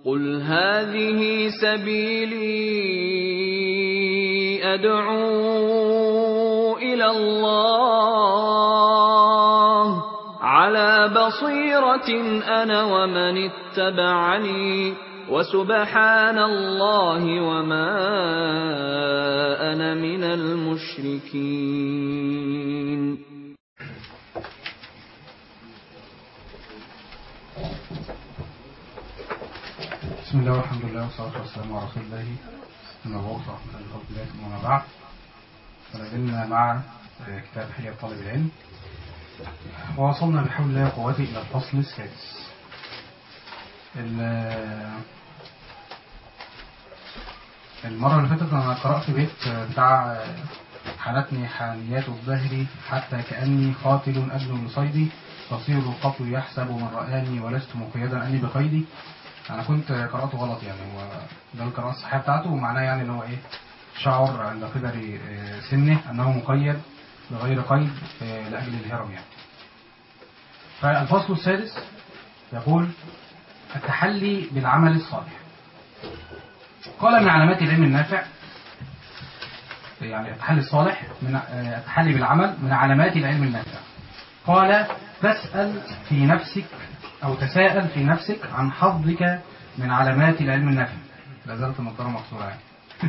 قل هذه سبيلي أدعو إلى الله على بصيرة أنا ومن اتبعني وسبحان الله وما أنا من المشركين بسم الله والحمد لله والصلاة والسلام على رسول الله المبعوث رحمة لخلق الله ثم أما بعد فلازلنا مع كتاب حلية طالب العلم ووصلنا بحول الله وقوته إلى الفصل السادس المرة اللي فاتت أنا قرأت بيت بتاع حالتني حانيات الظهر حتى كأني قاتل أجل لصيدي تصير القتل يحسب من رآني ولست مقيدا أني بقيدي انا كنت قراته غلط يعني هو ده القراءه الصحيحه بتاعته ومعناه يعني ان هو ايه شعر عند كبر سنه انه مقيد بغير قيد لاجل الهرم يعني فالفصل السادس يقول التحلي بالعمل الصالح قال من علامات العلم النافع يعني التحلي الصالح من التحلي بالعمل من علامات العلم النافع قال تسأل في نفسك أو تساءل في نفسك عن حظك من علامات العلم النافع لا زالت النظارة مكسورة يعني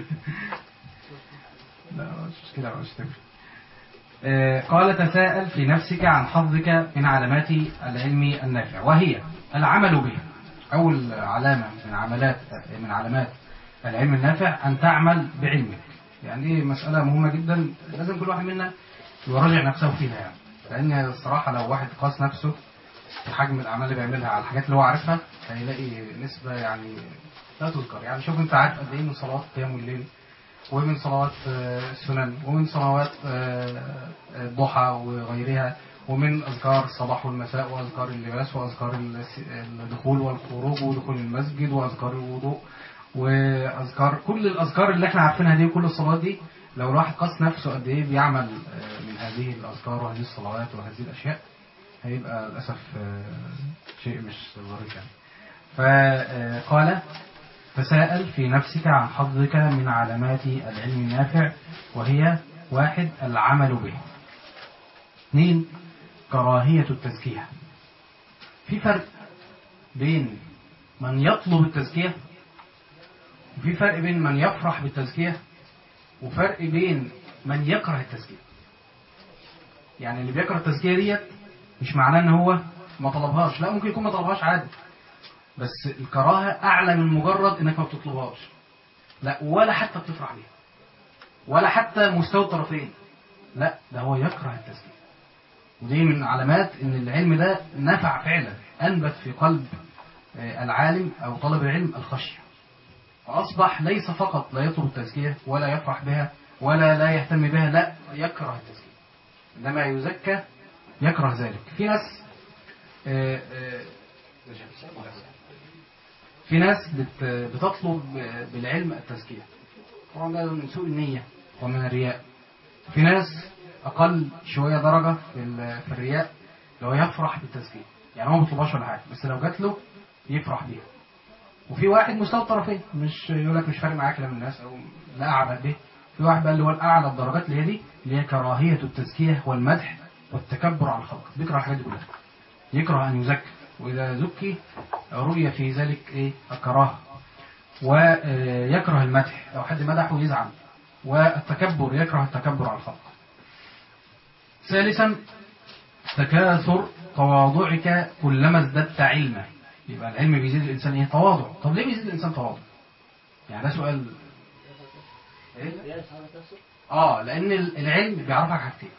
لا مش مشكلة مش تفرق آه قال تساءل في نفسك عن حظك من علامات العلم النافع وهي العمل به أول علامة من علامات من علامات العلم النافع أن تعمل بعلمك يعني دي مسألة مهمة جدا لازم كل واحد منا يراجع نفسه فيها يعني لأن الصراحة لو واحد قاس نفسه في حجم الأعمال اللي بيعملها على الحاجات اللي هو عارفها هيلاقي نسبة يعني لا تذكر يعني شوف أنت عارف قد إيه من صلوات قيام الليل ومن صلوات السنن ومن صلوات الضحى وغيرها ومن أذكار الصباح والمساء وأذكار اللباس وأذكار الدخول والخروج ودخول المسجد وأذكار الوضوء وأذكار كل الأذكار اللي احنا عارفينها دي وكل الصلوات دي لو الواحد قاس نفسه قد إيه بيعمل من هذه الأذكار وهذه الصلوات وهذه الأشياء هيبقى للأسف شيء مش ظريف يعني فقال تساءل في نفسك عن حظك من علامات العلم النافع وهي واحد العمل به اثنين كراهية التزكية في فرق بين من يطلب التزكية وفي فرق بين من يفرح بالتزكية وفرق بين من يكره التزكية يعني اللي بيكره التزكية ديت مش معناه ان هو ما طلبهاش لا ممكن يكون ما طلبهاش عادي بس الكراهة اعلى من مجرد انك ما بتطلبهاش لا ولا حتى بتفرح بيها ولا حتى مستوى الطرفين لا ده هو يكره التزكية ودي من علامات ان العلم ده نفع فعلا انبت في قلب العالم او طالب العلم الخشية فاصبح ليس فقط لا يطلب التزكية ولا يفرح بها ولا لا يهتم بها لا يكره التزكية عندما يزكى يكره ذلك في ناس آآ آآ في ناس بتطلب بالعلم التزكية طبعا ده من سوء النية ومن الرياء في ناس أقل شوية درجة في, في الرياء لو يفرح بالتزكية يعني هو ما بيطلبهاش ولا حاجة بس لو جات له يفرح بيها وفي واحد مستوى الطرفين مش يقول لك مش فارق معاه كلام الناس او لا اعبد به في واحد بقى اللي هو الاعلى الدرجات اللي هي دي اللي هي كراهيه التزكيه والمدح والتكبر على الخلق بيكره الحاجات دي كلها يكره أن يزكى وإذا زكي رؤية في ذلك إيه الكراهة ويكره المدح لو حد مدحه يزعل والتكبر يكره التكبر على الخلق ثالثا تكاثر تواضعك كلما ازددت علما يبقى العلم بيزيد الإنسان إيه تواضع طب ليه بيزيد الإنسان تواضع يعني ده سؤال إيه؟ آه لأن العلم بيعرفك حاجتين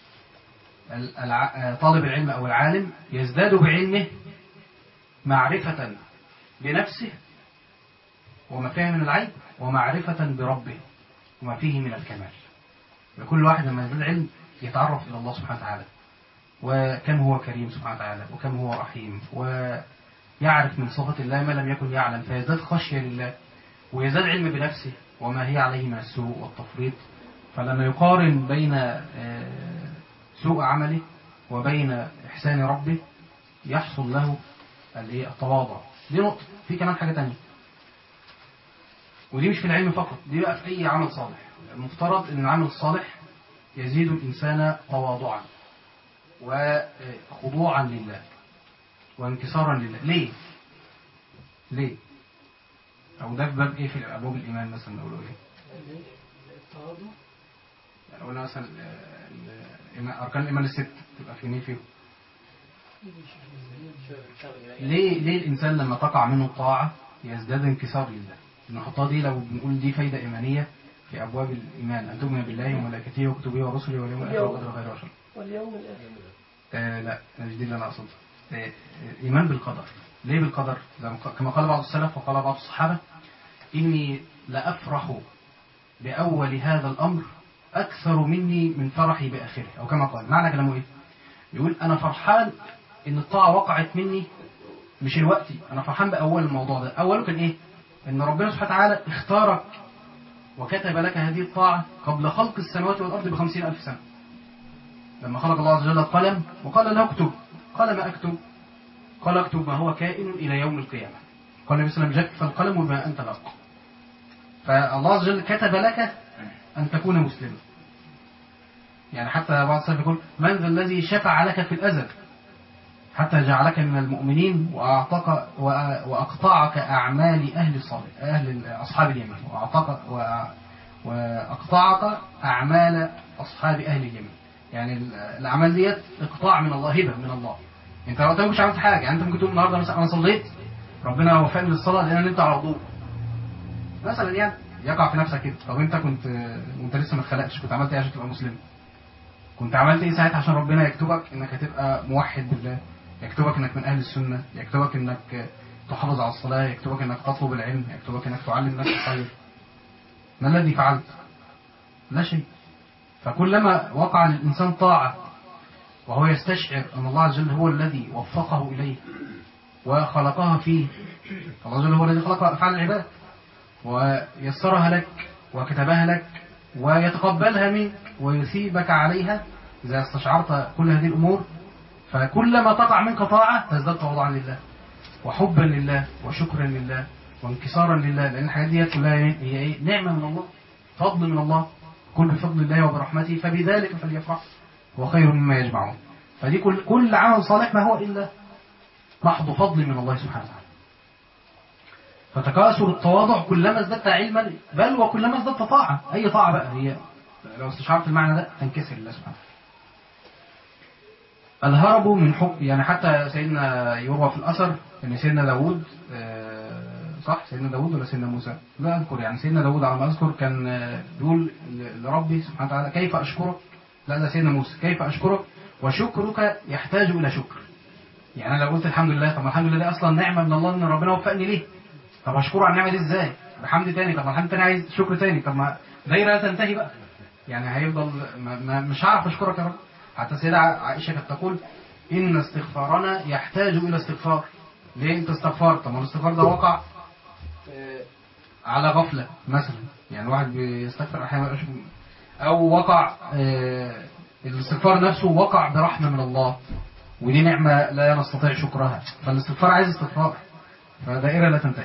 طالب العلم أو العالم يزداد بعلمه معرفة بنفسه وما فيه من العيب ومعرفة بربه وما فيه من الكمال كل واحد لما يزداد علم يتعرف إلى الله سبحانه وتعالى وكم هو كريم سبحانه وتعالى وكم هو رحيم ويعرف من صفة الله ما لم يكن يعلم فيزداد خشية لله ويزداد علم بنفسه وما هي عليه من السوء والتفريط فلما يقارن بين سوء عمله وبين إحسان ربه يحصل له التواضع دي نقطة في كمان حاجة تانية ودي مش في العلم فقط دي بقى في أي عمل صالح المفترض أن العمل الصالح يزيد الإنسان تواضعا وخضوعا لله وانكسارا لله ليه؟ ليه؟ أو ده في باب إيه في أبواب الإيمان مثلا نقوله إيه؟ التواضع يعني قلنا مثلا ال- ال- أركان الإيمان الست تبقى في مين فيهم؟ ليه ليه الإنسان لما تقع منه الطاعة يزداد انكسار لله؟ نحطها دي لو بنقول دي فايدة إيمانية في أبواب الإيمان أن تؤمن بالله وملائكته وكتبه ورسله واليوم الآخر وقدر خير وشر. واليوم الآخر آه لا مش دي اللي أنا أقصدها. آه آه، إيمان بالقدر. ليه بالقدر؟ زي ما ق- كما قال بعض السلف وقال بعض الصحابة إني لأفرح بأول هذا الأمر أكثر مني من فرحي بآخره أو كما قال معنى كلامه إيه؟ يقول أنا فرحان إن الطاعة وقعت مني مش الوقتي أنا فرحان بأول الموضوع ده أوله كان إيه؟ إن ربنا سبحانه وتعالى اختارك وكتب لك هذه الطاعة قبل خلق السماوات والأرض بخمسين ألف سنة لما خلق الله عز وجل القلم وقال له اكتب قال ما أكتب قال اكتب ما هو كائن إلى يوم القيامة قال النبي صلى الله عليه وسلم جف القلم بما أنت لق فالله عز وجل كتب لك أن تكون مسلما يعني حتى بعض السلف يقول من ذا الذي شفع لك في الأزل حتى جعلك من المؤمنين وأعطاك وأ- وأقطعك أعمال أهل الصالح أهل أصحاب اليمين وأعطاك وأ- وأقطعك أعمال أصحاب أهل اليمين يعني ال- الأعمال ديت إقطاع من الله هبة من الله أنت وقتها مش عملت حاجة يعني أنت ممكن تقول النهاردة مثلا أنا صليت ربنا وفقني للصلاة لأن أنت على وضوء مثلا يعني يقع في نفسك كده طب أنت كنت وأنت لسه ما اتخلقتش كنت عملت إيه عشان تبقى مسلم؟ كنت عملت ايه ساعتها عشان ربنا يكتبك انك هتبقى موحد بالله يكتبك انك من اهل السنه يكتبك انك تحافظ على الصلاه يكتبك انك تطلب العلم يكتبك انك تعلم الناس الخير ما الذي فعلت لا شيء فكلما وقع للانسان طاعه وهو يستشعر ان الله عز وجل هو الذي وفقه اليه وخلقها فيه الله عز وجل هو الذي خلق افعال العباد ويسرها لك وكتبها لك ويتقبلها منك ويثيبك عليها إذا استشعرت كل هذه الأمور فكلما تقع منك طاعة تزداد تواضعا لله وحبا لله وشكرا لله وانكسارا لله لأن الحاجات دي كلها إيه؟ هي إيه؟ نعمة من الله فضل من الله كل بفضل الله وبرحمته فبذلك فليفرح هو خير مما يجمعون فدي كل كل عمل صالح ما هو إلا محض فضل من الله سبحانه وتعالى فتكاثر التواضع كلما ازددت علما بل وكلما ازددت طاعة أي طاعة بقى هي لو استشعرت المعنى ده تنكسر لله سبحانه الهرب من حب يعني حتى سيدنا يروى في الأثر أن سيدنا داود آه، صح سيدنا داود ولا سيدنا موسى لا أذكر يعني سيدنا داود على ما أذكر كان آه، بيقول ل- لربي سبحانه وتعالى كيف أشكرك لا ده سيدنا موسى كيف أشكرك وشكرك يحتاج إلى شكر يعني أنا لو قلت الحمد لله طب ما الحمد لله دي أصلا نعمة من الله إن ربنا وفقني ليه طب أشكره على النعمة دي إزاي بحمد تاني طب ما الحمد تاني عايز شكر تاني طب ما دايرة لا تنتهي بقى يعني هيفضل ما ما مش هعرف أشكرك يا رب حتى السيدة عائشة كانت تقول إن استغفارنا يحتاج إلى استغفار ليه أنت استغفرت طب ما الاستغفار ده وقع آه، على غفلة مثلا يعني واحد بيستغفر أحيانا ما يبقاش- أو وقع آه، الاستغفار نفسه وقع برحمة من الله ودي نعمة لا نستطيع شكرها فالاستغفار عايز استغفار فدائرة لا تنتهي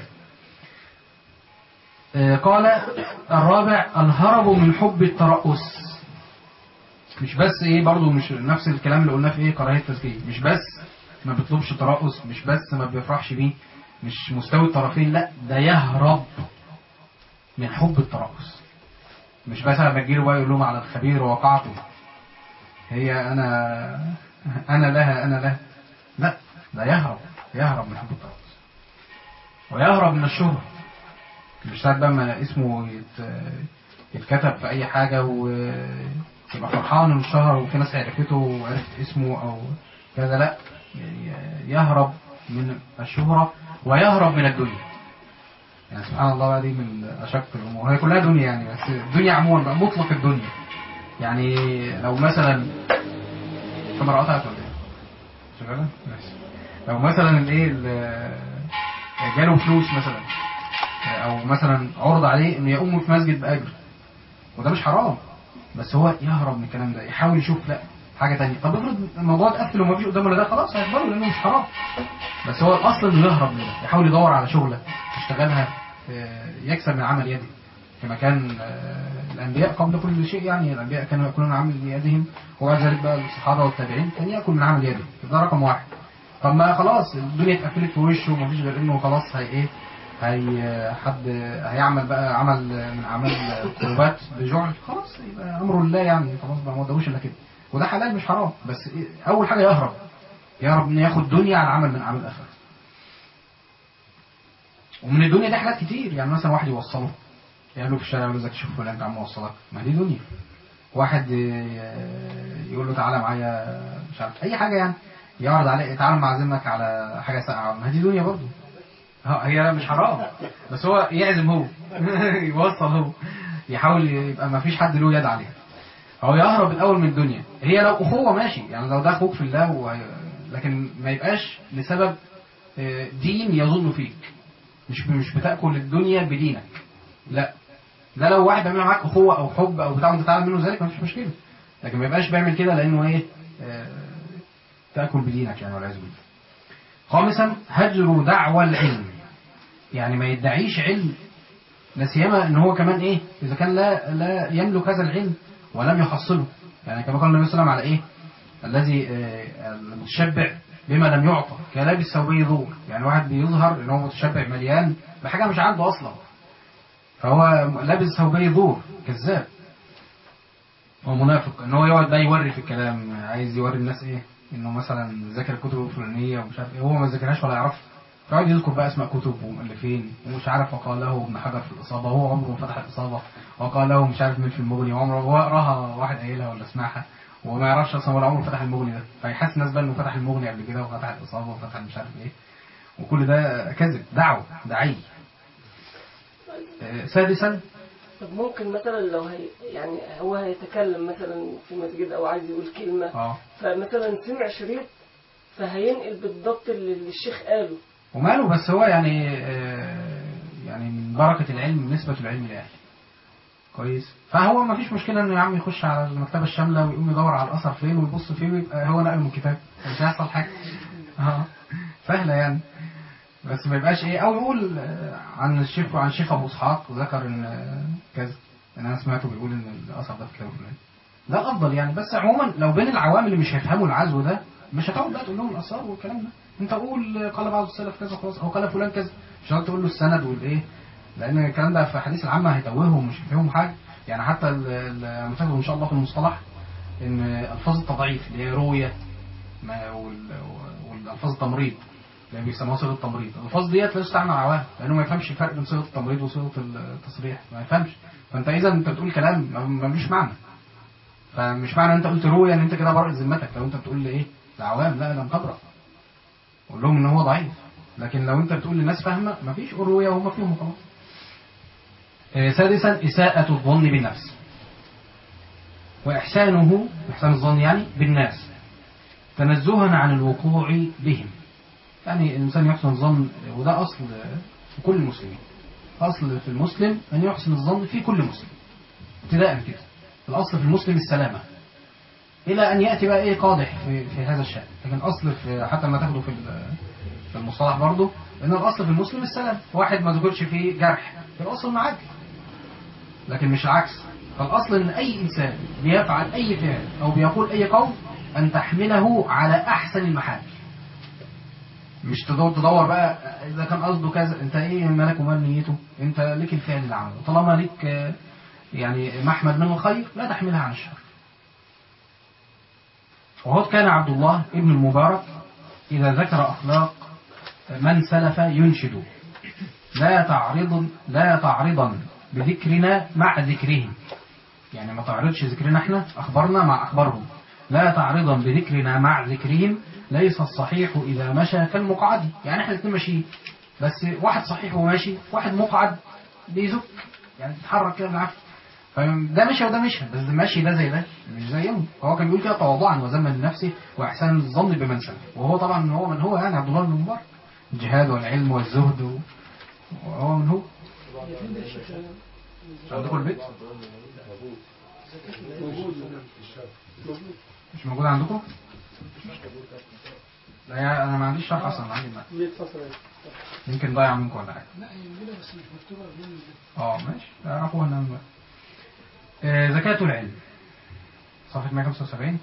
آه، قال الرابع الهرب من حب الترأس مش بس ايه برضو مش نفس الكلام اللي قلناه في ايه كراهيه التزكيه مش بس ما بيطلبش ترأس مش بس ما بيفرحش بيه مش مستوي الطرفين لا ده يهرب من حب الترأس مش بس لما تجيله بقى يقول لهم على الخبير وقعته هي انا انا لها انا لها لا ده يهرب يهرب من حب الترأس ويهرب من الشهرة مش ساعات بقى ما اسمه يت... يتكتب في اي حاجة ويبقى فرحان انه اتشهر وفي ناس عرفته وعرفت اسمه او كذا لا يعني يهرب من الشهرة ويهرب من الدنيا يعني سبحان الله بقى دي من اشق الامور هي كلها دنيا يعني بس الدنيا عموما بقى مطلق الدنيا يعني لو مثلا كاميرا قطعت ولا ايه؟ شغالة؟ ماشي لو مثلا الايه ال- جاله فلوس مثلا او مثلا عرض عليه انه يقوم في مسجد باجر وده مش حرام بس هو يهرب من الكلام ده يحاول يشوف لا حاجه تانية طب افرض الموضوع اتقفل وما فيش قدامه الا ده خلاص هيقبله لانه مش حرام بس هو الاصل انه يهرب من ده يحاول يدور على شغله يشتغلها آه، يكسب من عمل يده كما كان آه، الأنبياء قبل كل شيء يعني الأنبياء كانوا يأكلون من عمل يدهم وبعد ذلك بقى الصحابة والتابعين كان يأكل من عمل يده ده رقم واحد طب ما خلاص الدنيا اتقفلت في وشه ومفيش غير انه خلاص هي ايه هي حد هيعمل بقى عمل من اعمال القربات بجعل خلاص يبقى امره لله يعني خلاص بقى ما قداموش الا كده وده حلال مش حرام بس إيه اول حاجه يهرب يهرب انه ياخد دنيا على عمل من اعمال الاخره ومن الدنيا دي حاجات كتير يعني مثلا واحد يوصله يقابله في الشارع يقول له ازيك شوف فلان تعال موصلك ما دي دنيا واحد ي- يقول له تعالى معايا مش عارف اي حاجه يعني يعرض عليه تعالى معزمك على حاجه ساقعه ما دي دنيا برضه ها، هي مش حرام بس هو يعزم هو يوصل هو يحاول يبقى ما فيش حد له يد عليها هو يهرب الاول من الدنيا هي لو اخوه ماشي يعني لو ده اخوك في الله وهي... لكن ما يبقاش لسبب آه، دين يظن فيك مش مش بتاكل الدنيا بدينك لا ده لو واحد بيعمل معاك اخوه او حب او بتاع وانت تتعلم منه ذلك مفيش مشكله لكن ما يبقاش بيعمل كده لانه ايه آه، تاكل بدينك يعني والعياذ بالله خامسا هجر دعوى العلم يعني ما يدعيش علم لا سيما ان هو كمان ايه اذا كان لا لا يملك هذا العلم ولم يحصله يعني كما قال النبي صلى الله عليه وسلم على ايه الذي آه، المتشبع بما لم يعطى كلابس ثوبه ذور يعني واحد بيظهر ان هو متشبع مليان بحاجه مش عنده اصلا فهو لابس ثوبه ذور كذاب هو منافق ان هو يقعد بقى يوري في الكلام عايز يوري الناس ايه انه مثلا ذاكر الكتب الفلانيه ومش عارف ايه هو ما ذاكرهاش ولا يعرفها فيقعد يذكر بقى اسماء كتب ومؤلفين ومش عارف وقال له ابن حجر في الاصابه وهو عمره ما فتح الاصابه وقال له مش عارف مين في المغني وعمره هو قراها واحد قايلها ولا سمعها وما يعرفش اصلا ولا عمره فتح المغني ده فيحس الناس بقى انه فتح المغني قبل كده وفتح الاصابه وفتح مش عارف ايه وكل ده كذب دعوه دعي آه، سادسا طب ممكن مثلا لو هي يعني هو هيتكلم مثلا في مسجد او عايز يقول كلمة اه فمثلا سمع شريط فهينقل بالضبط اللي الشيخ قاله وماله بس هو يعني آه، يعني من بركة العلم نسبة العلم لأهله كويس فهو ما فيش مشكلة انه يا عم يخش على المكتبة الشاملة ويقوم يدور على الأثر فين ويبص فيه ويبقى هو نقل من الكتاب مش هيحصل حاجة اه سهلة يعني بس ما يبقاش ايه او يقول آه، عن الشيخ عن الشيخ ابو اسحاق ذكر ان آه، كذا ان انا سمعته بيقول ان الاثر ده في كتاب فلان ده الافضل يعني بس عموما لو بين العوام اللي مش هيفهموا العزو ده مش هتقعد بقى تقول لهم الاثار والكلام ده انت قول قال بعض السلف كذا خلاص او قال فلان كذا مش هتقعد تقول له السند والايه لان الكلام ده في حديث العامه هيتوههم ومش هيفهموا حاجه يعني حتى ال- ال- انا فاكر ان شاء الله في المصطلح ان الفاظ التضعيف اللي هي رويه ما وال- والالفاظ التمريض اللي بيسموها صيغه التمريض الالفاظ ديت لا تستعمل على عوام لانه ما يفهمش الفرق بين صيغه التمريض وصيغه التصريح ما يفهمش فانت اذا انت بتقول كلام ما- ملوش معنى فمش معنى انت قلت روية ان انت كده برأ ذمتك لو انت بتقول لايه لعوام لا لم تبرأ قول لهم ان هو ضعيف لكن لو انت بتقول للناس فاهمه مفيش قول روية وهم فيهم خلاص آه، سادسا إساءة الظن بالنفس وإحسانه إحسان الظن يعني بالناس تنزها عن الوقوع بهم يعني الإنسان يحسن الظن وده أصل في كل المسلمين أصل في المسلم أن يحسن الظن في كل مسلم ابتداء كده الأصل في المسلم السلامة إلى أن يأتي بقى إيه قادح في, في هذا الشأن لكن الأصل في حتى ما تاخده في ال- في المصطلح برضه إن الأصل في المسلم السلام واحد ما ذكرش فيه جرح الأصل معاك لكن مش العكس فالأصل إن أي إنسان بيفعل أي فعل أو بيقول أي قول أن تحمله على أحسن المحال مش تدور تدور بقى إذا كان قصده كذا أنت إيه مالك ومال نيته أنت ليك الفعل اللي عمله طالما ليك آه، يعني محمد من الخير لا تحملها عن الشر وقد كان عبد الله ابن المبارك إذا ذكر أخلاق من سلف ينشد لا تعرض لا تعرضا بذكرنا مع ذكرهم يعني ما تعرضش ذكرنا احنا أخبارنا مع أخبارهم لا تعرضا بذكرنا مع ذكرهم ليس الصحيح إذا مشى كالمقعد يعني احنا الاثنين ماشيين بس واحد صحيح وماشي واحد مقعد بيزك يعني تتحرك كده بالعافية فده مشى وده مشى بس المشي ده زي ده مش زيهم هو كان بيقول كده تواضعا وذما لنفسه واحسان الظن بمن سلف وهو طبعا هو من هو يعني عبد الله بن مبارك الجهاد والعلم والزهد و- وهو من هو عندكم البيت موجود موجود مش موجود عندكم؟ لا يا انا ما عنديش شرح اصلا عندي ما. ليه فصل ايه؟ يمكن ضايع منكم ولا حاجه لا هي موجودة بس مش مكتوبة من اه ماشي عفوا انا آه زكاة العلم صفحة 175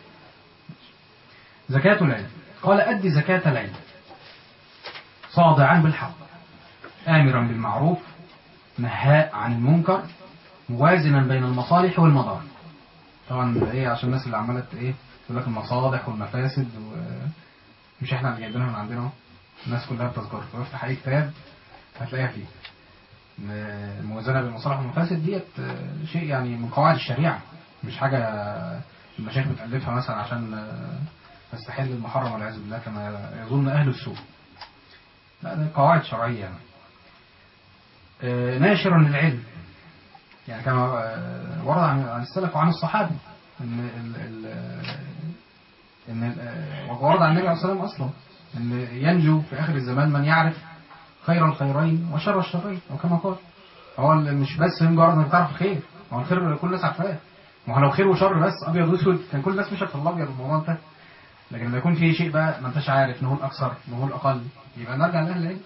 زكاة العلم قال أدي زكاة العلم صادعا بالحق آمرا بالمعروف نهاء عن المنكر موازنا بين المصالح والمضار طبعا ايه عشان الناس اللي عماله ايه تقول لك المصالح والمفاسد ومش احنا اللي جايبينها من عندنا اهو الناس كلها بتذكر وافتح اي كتاب هتلاقيها فيه إن الموازنه بين المصالح والمفاسد ديت آه، شيء يعني من قواعد الشريعه مش حاجه المشايخ بتالفها مثلا عشان آه، تستحل المحرم والعياذ بالله كما يظن اهل السوء لا ده قواعد شرعيه يعني آه، ناشر للعلم يعني كما آه، ورد عن عن السلف وعن الصحابه ان ال ال ان ال- آه، ورد عن النبي عليه الصلاه والسلام اصلا ان ينجو في اخر الزمان من يعرف خير الخيرين وشر الشرين او كما قال هو ال- مش بس مجرد انك تعرف الخير هو الخير كل الناس عارفاه ما هو لو خير وشر بس ابيض واسود كان كل الناس مشت في الابيض الموضوع انتهى لكن لما يكون في شيء بقى ما انتش عارف نقول اكثر نقول اقل يبقى نرجع لاهل العلم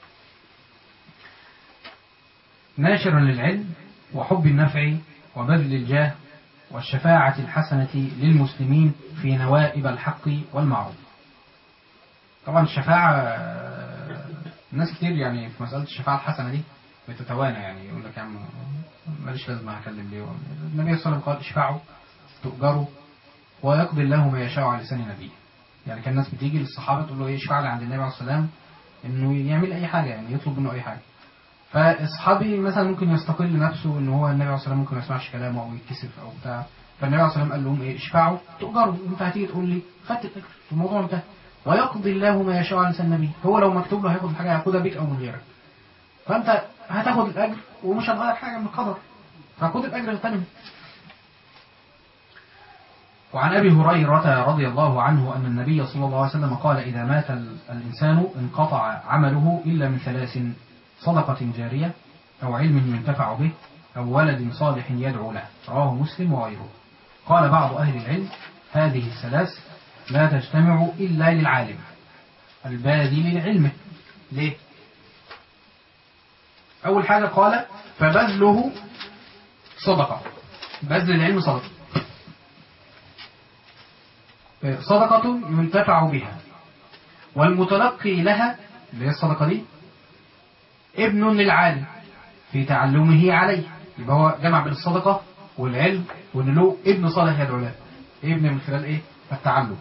ناشر للعلم وحب النفع وبذل الجاه والشفاعة الحسنة للمسلمين في نوائب الحق والمعروف طبعا الشفاعة آه، ناس كتير يعني في مسألة الشفاعة الحسنة دي بتتوانى يعني يقول لك يا عم ماليش لازمة هكلم ليه النبي صلى الله عليه وسلم قال اشفعوا تؤجروا ويقضي الله ما يشاء على لسان نبيه يعني كان الناس بتيجي للصحابة تقول له ايه اشفع لي عند النبي عليه الصلاة والسلام انه يعمل اي حاجة يعني يطلب منه اي حاجة فاصحابي مثلا ممكن يستقل نفسه ان هو النبي عليه الصلاه والسلام ممكن ما يسمعش كلامه او يتكسف او بتاع فالنبي عليه الصلاه والسلام قال لهم ايه اشفعوا تؤجروا انت هتيجي تقول لي خدت الاجر الموضوع انتهى ويقضي الله ما يشاء على لسان النبي هو لو مكتوب له هياخد الحاجه هياخدها بيك او من غيرك فانت هتاخد الاجر ومش هتغير حاجه من القدر فخد الاجر الثاني وعن أبي هريرة رضي الله عنه أن النبي صلى الله عليه وسلم قال إذا مات ال- الإنسان انقطع عمله إلا من ثلاث صدقة جارية أو علم ينتفع به أو ولد صالح يدعو له رواه مسلم وغيره قال بعض أهل العلم هذه الثلاث لا تجتمع إلا للعالم الباذل لعلمه ليه؟ أول حاجة قال فبذله صدقة بذل العلم صدقة صدقة ينتفع بها والمتلقي لها اللي هي الصدقة دي ابن للعالم في تعلمه عليه يبقى هو جمع بين الصدقة والعلم وان له ابن صالح يدعو له ابن من خلال ايه التعلم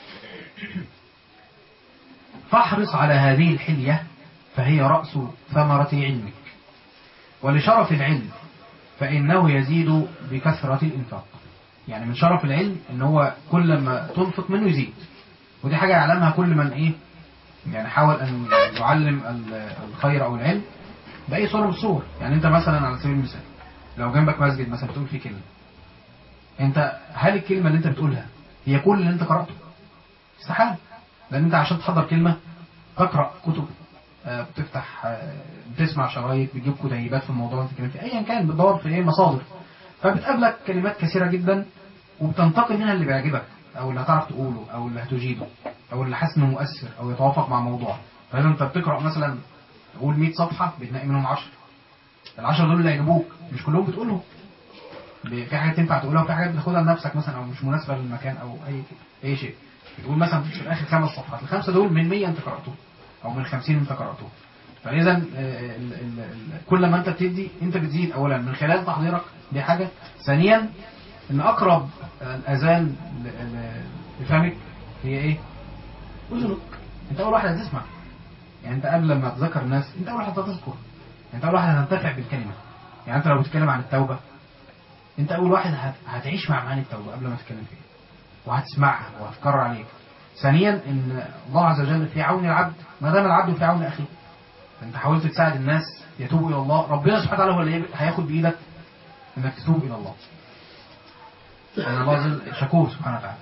فاحرص على هذه الحلية فهي رأس ثمرة علمك ولشرف العلم فإنه يزيد بكثرة الإنفاق يعني من شرف العلم ان هو كل ما تنفق منه يزيد ودي حاجة يعلمها كل من ايه يعني حاول ان يعلم ال- الخير او العلم بأي صورة من الصور يعني انت مثلا على سبيل المثال لو جنبك مسجد مثلا بتقول فيه كلمة انت هل الكلمة اللي انت بتقولها هي كل اللي انت قرأته استحالة لان انت عشان تحضر كلمة تقرأ كتب آه، بتفتح آه، بتسمع شرايط بتجيب كتيبات في الموضوع اللي بتتكلم فيه ايا كان بتدور في ايه مصادر فبتقابلك كلمات كثيرة جدا وبتنتقي منها اللي بيعجبك او اللي هتعرف تقوله او اللي هتجيده او اللي حاسس انه مؤثر او يتوافق مع موضوع فاذا انت بتقرا مثلا قول 100 صفحه بتنقي منهم 10 ال10 دول اللي يعجبوك مش كلهم بتقولهم ب- في حاجات تنفع تقولها وفي حاجات بتاخدها لنفسك مثلا او مش مناسبه للمكان او اي اي شيء بتقول مثلا في الاخر خمس صفحات الخمسه دول من 100 انت قراتهم او من 50 انت قراتهم فاذا ال- ال- ال- ال- كل ما انت بتدي انت بتزيد اولا من خلال تحضيرك دي حاجه ثانيا ان اقرب الاذان ل- ل- لفمك هي ايه اذنك انت اول واحد هتسمع يعني انت قبل لما تذكر الناس انت اول واحد هتذكر انت اول واحد هتنتفع بالكلمه يعني انت لو بتتكلم عن التوبه انت اول واحد هت- هتعيش مع معاني التوبه قبل ما تتكلم فيها وهتسمعها وهتكرر عليك ثانيا ان الله عز وجل في عون العبد ما دام العبد في عون اخيه انت حاولت تساعد الناس يتوبوا الى الله ربنا سبحانه وتعالى هو اللي هياخد بايدك انك تتوب الى الله ان الله عز وجل شكور سبحانه وتعالى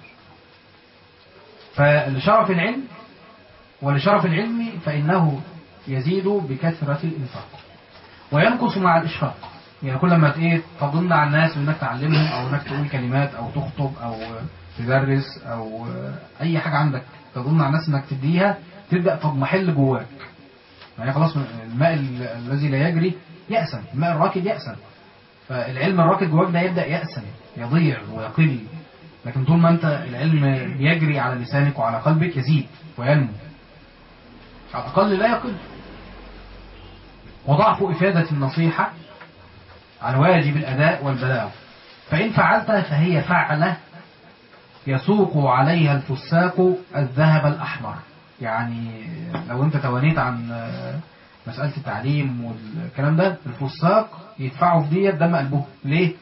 فلشرف العلم ولشرف العلم فإنه يزيد بكثرة الإنفاق وينقص مع الإشفاق يعني كل ما ت- ايه تظن على الناس انك تعلمهم او انك تقول كلمات او تخطب او تدرس او اي حاجه عندك تظن على الناس انك تديها تبدا تضمحل جواك يعني خلاص الماء ال- الذي لا يجري يأسن الماء الراكد يأسن فالعلم الراكد جواك ده يبدا يأسن يضيع ويقل لكن طول ما انت العلم بيجري على لسانك وعلى قلبك يزيد وينمو على الأقل لا يقل وضعف إفادة النصيحة عن واجب الأداء والبلاغ فإن فعلت فهي فعلة يسوق عليها الفساق الذهب الأحمر يعني لو أنت توانيت عن آه، مسألة التعليم والكلام ده الفساق يدفعوا في ديت دم قلبهم ليه؟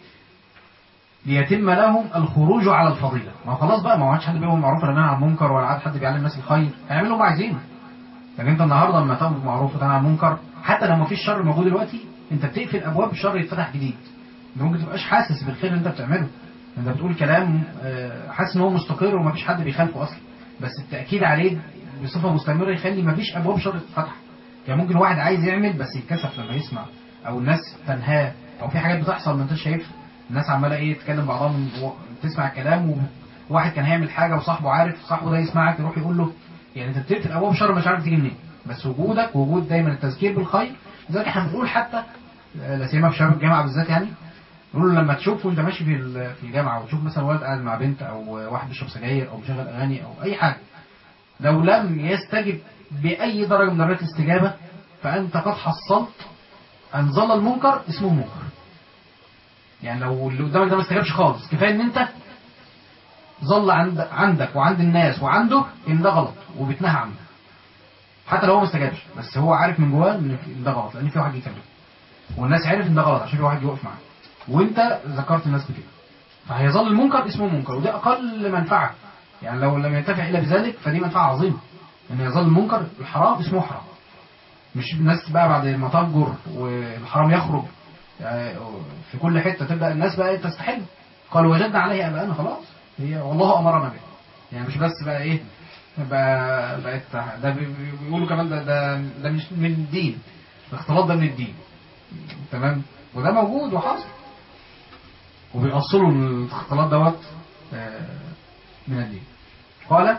ليتم لهم الخروج على الفضيلة ما هو خلاص بقى ما عادش حد بيقوم معروف ولا عن المنكر ولا عاد حد بيعلم الناس الخير هيعملوا اللي هم عايزينه لكن انت النهارده لما تامر بالمعروف وتنهى عن المنكر حتى لو ما فيش شر موجود دلوقتي انت بتقفل ابواب الشر يتفتح جديد انت ممكن تبقاش حاسس بالخير اللي انت بتعمله انت بتقول كلام آه، حاسس ان هو مستقر وما فيش حد بيخالفه اصلا بس التاكيد عليه بصفه مستمره يخلي ما فيش ابواب شر تتفتح يعني ممكن واحد عايز يعمل بس يتكسف لما يسمع او الناس تنهاه او في حاجات بتحصل ما انت شايفها الناس عماله ايه تتكلم بعضها من و- تسمع الكلام وواحد كان هيعمل حاجه وصاحبه عارف صاحبه ده يسمعك يروح يقول له يعني انت بتقفل ابواب شر مش عارف تيجي منين بس وجودك وجود دايما التذكير بالخير لذلك احنا بنقول حتى آه، لا سيما في شباب الجامعه بالذات يعني نقول لما تشوف وانت ماشي في ال- في الجامعه وتشوف مثلا ولد قاعد مع بنت او واحد بيشرب سجاير او بيشغل اغاني او اي حاجه لو لم يستجب باي درجه من درجات الاستجابه فانت قد حصلت ان ظل المنكر اسمه منكر يعني لو اللي قدامك ده ما استجابش خالص كفايه ان انت ظل عند عندك وعند الناس وعنده ان ده غلط وبتنهى عنه حتى لو هو ما استجابش بس هو عارف من جواه ان إن ده غلط لان في واحد يكلمه والناس عرف ان ده غلط عشان في واحد يوقف معاه وانت ذكرت الناس بكده فهيظل المنكر اسمه منكر وده اقل منفعه يعني لو لم ينتفع الا بذلك فدي منفعه عظيمه ان يظل المنكر الحرام اسمه حرام مش الناس بقى بعد ما تفجر والحرام يخرج يعني في كل حته تبدا الناس بقى تستحل قالوا وجدنا عليه اباءنا خلاص هي والله امرنا به يعني مش بس بقى ايه بقى بقت ده بي- بي- بيقولوا كمان ده ده ده مش من الدين الاختلاط ده من الدين تمام وده موجود وحاصل وبيأصلوا الاختلاط دوت آه، من الدين قال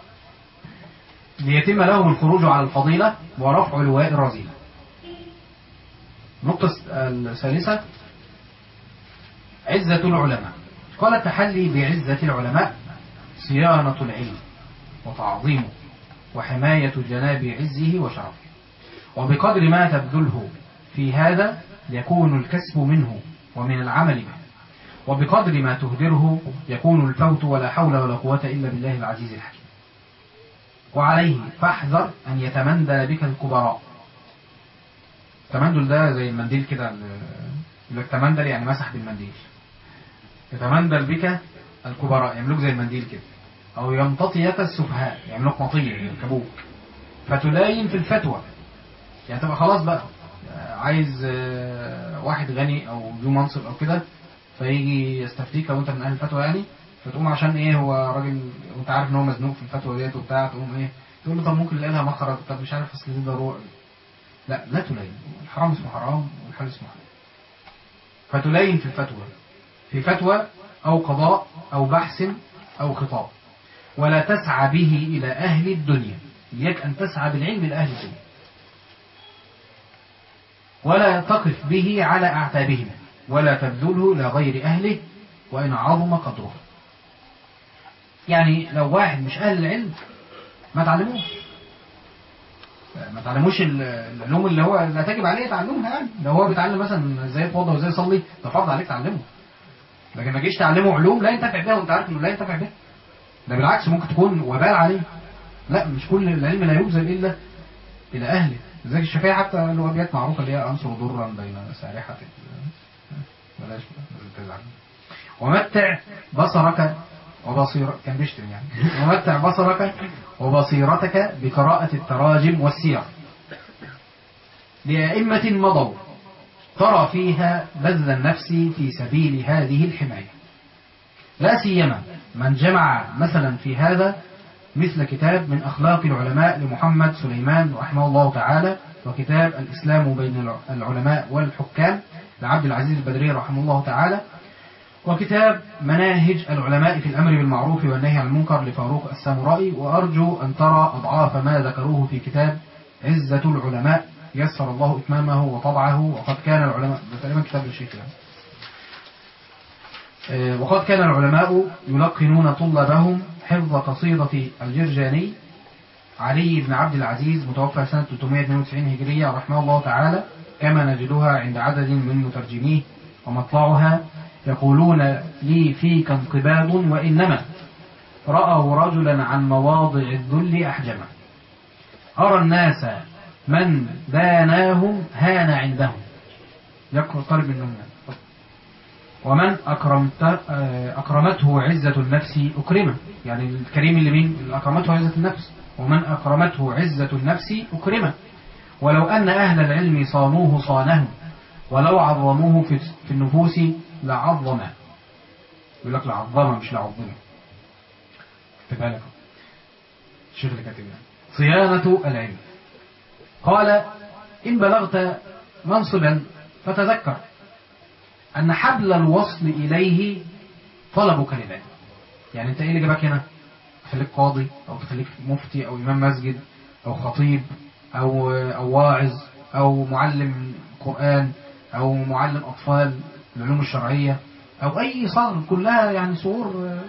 ليتم لهم الخروج على الفضيلة ورفع لواء الرذيلة النقطة الثالثة عزة العلماء قال التحلي بعزة العلماء صيانة العلم وتعظيمه وحماية جناب عزه وشرفه وبقدر ما تبذله في هذا يكون الكسب منه ومن العمل به وبقدر ما تهدره يكون الفوت ولا حول ولا قوة إلا بالله العزيز الحكيم وعليه فاحذر أن يتمندل بك الكبراء التمندل ده زي المنديل كده ال- يقول لك تمندل يعني مسح بالمنديل يتمندل بك الكبراء يملك زي المنديل كده أو يمتطيك السفهاء يملك مطية يركبوك فتلاين في الفتوى يعني تبقى خلاص بقى آه، عايز آه، واحد غني أو ذو منصب أو كده فيجي يستفتيك لو أنت من أهل الفتوى يعني فتقوم عشان إيه هو راجل وأنت عارف إن هو مزنوق في الفتوى ديت وبتاع تقوم إيه تقول له طب ممكن نلاقي لها مخرج طب مش عارف أصل دي ضرورة لا لا تلين الحرام اسمه حرام والحلال اسمه حلال فتلين في الفتوى في فتوى أو قضاء أو بحث أو خطاب ولا تسعى به إلى أهل الدنيا إياك أن تسعى بالعلم إلى أهل الدنيا ولا تقف به على أعتابهم ولا تبذله لغير أهله وإن عظم قدره يعني لو واحد مش أهل العلم ما تعلموش ما تعلموش ال- العلوم اللي هو لا تجب عليه تعلمها يعني لو هو بيتعلم مثلا ازاي يتوضى وازاي يصلي ده فرض عليك تعلمه لكن ما تجيش تعلمه علوم لا ينتفع بها وانت عارف انه لا ينتفع بها ده بالعكس ممكن تكون وبال عليه لا مش كل العلم لا يبذل الا الى اهله زي الشافعي حتى له ابيات معروفه اللي هي انصر ضرا بين سارحه ال- بلاش تزعل ومتع بصرك وبصير كان بيشتم يعني ومتع بصرك وبصيرتك بقراءة التراجم والسير لأئمة مضوا ترى فيها بذل النفس في سبيل هذه الحماية لا سيما من جمع مثلا في هذا مثل كتاب من أخلاق العلماء لمحمد سليمان رحمه الله تعالى وكتاب الإسلام بين الع- العلماء والحكام لعبد العزيز البدري رحمه الله تعالى وكتاب مناهج العلماء في الأمر بالمعروف والنهي عن المنكر لفاروق السامورائي وأرجو أن ترى أضعاف ما ذكروه في كتاب عزة العلماء يسر الله إتمامه وطبعه وقد كان العلماء ده تقريبا كتاب الشيخ يعني. آه، وقد كان العلماء يلقنون طلابهم حفظ قصيدة الجرجاني علي بن عبد العزيز متوفى سنة 392 هجرية رحمه الله تعالى كما نجدها عند عدد من مترجميه ومطلعها يقولون لي فيك انقباض وإنما رأوا رجلا عن مواضع الذل أحجما أرى الناس من داناهم هان عندهم يقرأ قرب منهم ومن أكرمت آه، أكرمته عزة النفس أكرمه يعني الكريم اللي مين اللي أكرمته عزة النفس ومن أكرمته عزة النفس أكرمه ولو أن أهل العلم صانوه صانه ولو عظموه في في النفوس لعظمه يقول لك لعظمه مش لعظمه اكتبها لك الشيخ اللي كاتب يعني. صيانة العلم قال إن بلغت منصبا فتذكر أن حبل الوصل إليه طلبك للعلم يعني أنت إيه اللي جابك هنا تخليك قاضي أو تخليك مفتي أو إمام مسجد أو خطيب أو أو واعظ أو معلم قرآن أو معلم أطفال العلوم الشرعية أو أي صغر كلها يعني صغور آه،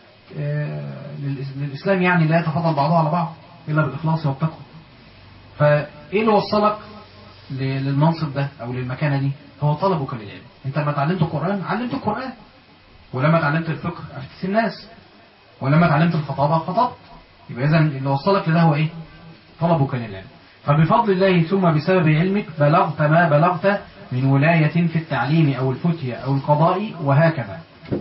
آه، للإس- للإسلام يعني لا يتفضل بعضها على بعض إلا بالإخلاص والتقوى فإيه اللي وصلك ل- للمنصب ده أو للمكانة دي هو طلبك للعلم أنت لما اتعلمت القرآن علمت القرآن ولما اتعلمت الفقه أفتت الناس ولما اتعلمت الخطابة خطبت يبقى إذا اللي وصلك لده هو إيه طلبك للعلم فبفضل الله ثم بسبب علمك بلغت ما بلغت من ولاية في التعليم أو الفتية أو القضاء وهكذا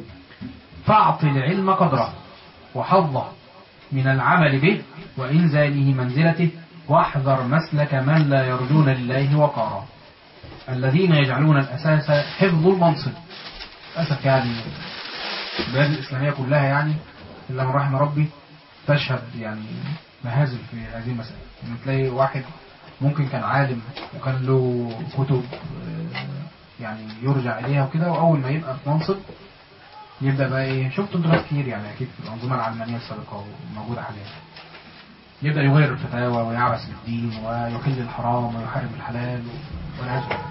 فاعط العلم قدره وحظه من العمل به وإنزاله منزلته واحذر مسلك من لا يرجون لله وقارا الذين يجعلون الأساس حفظ المنصب للأسف يعني البلاد الإسلامية كلها يعني إلا من رحم ربي تشهد يعني مهازل في هذه المسألة يعني تلاقي واحد ممكن كان عالم وكان له كتب آه، يعني يرجع إليها وكده وأول ما يبقى في منصب يبدأ بقى إيه شفتوا انتوا ناس كتير يعني أكيد في الأنظمة العلمانية السابقة وموجودة حاليا يبدأ يغير الفتاوى ويعبث بالدين ويحل الحرام ويحارب الحلال والعياذ بالله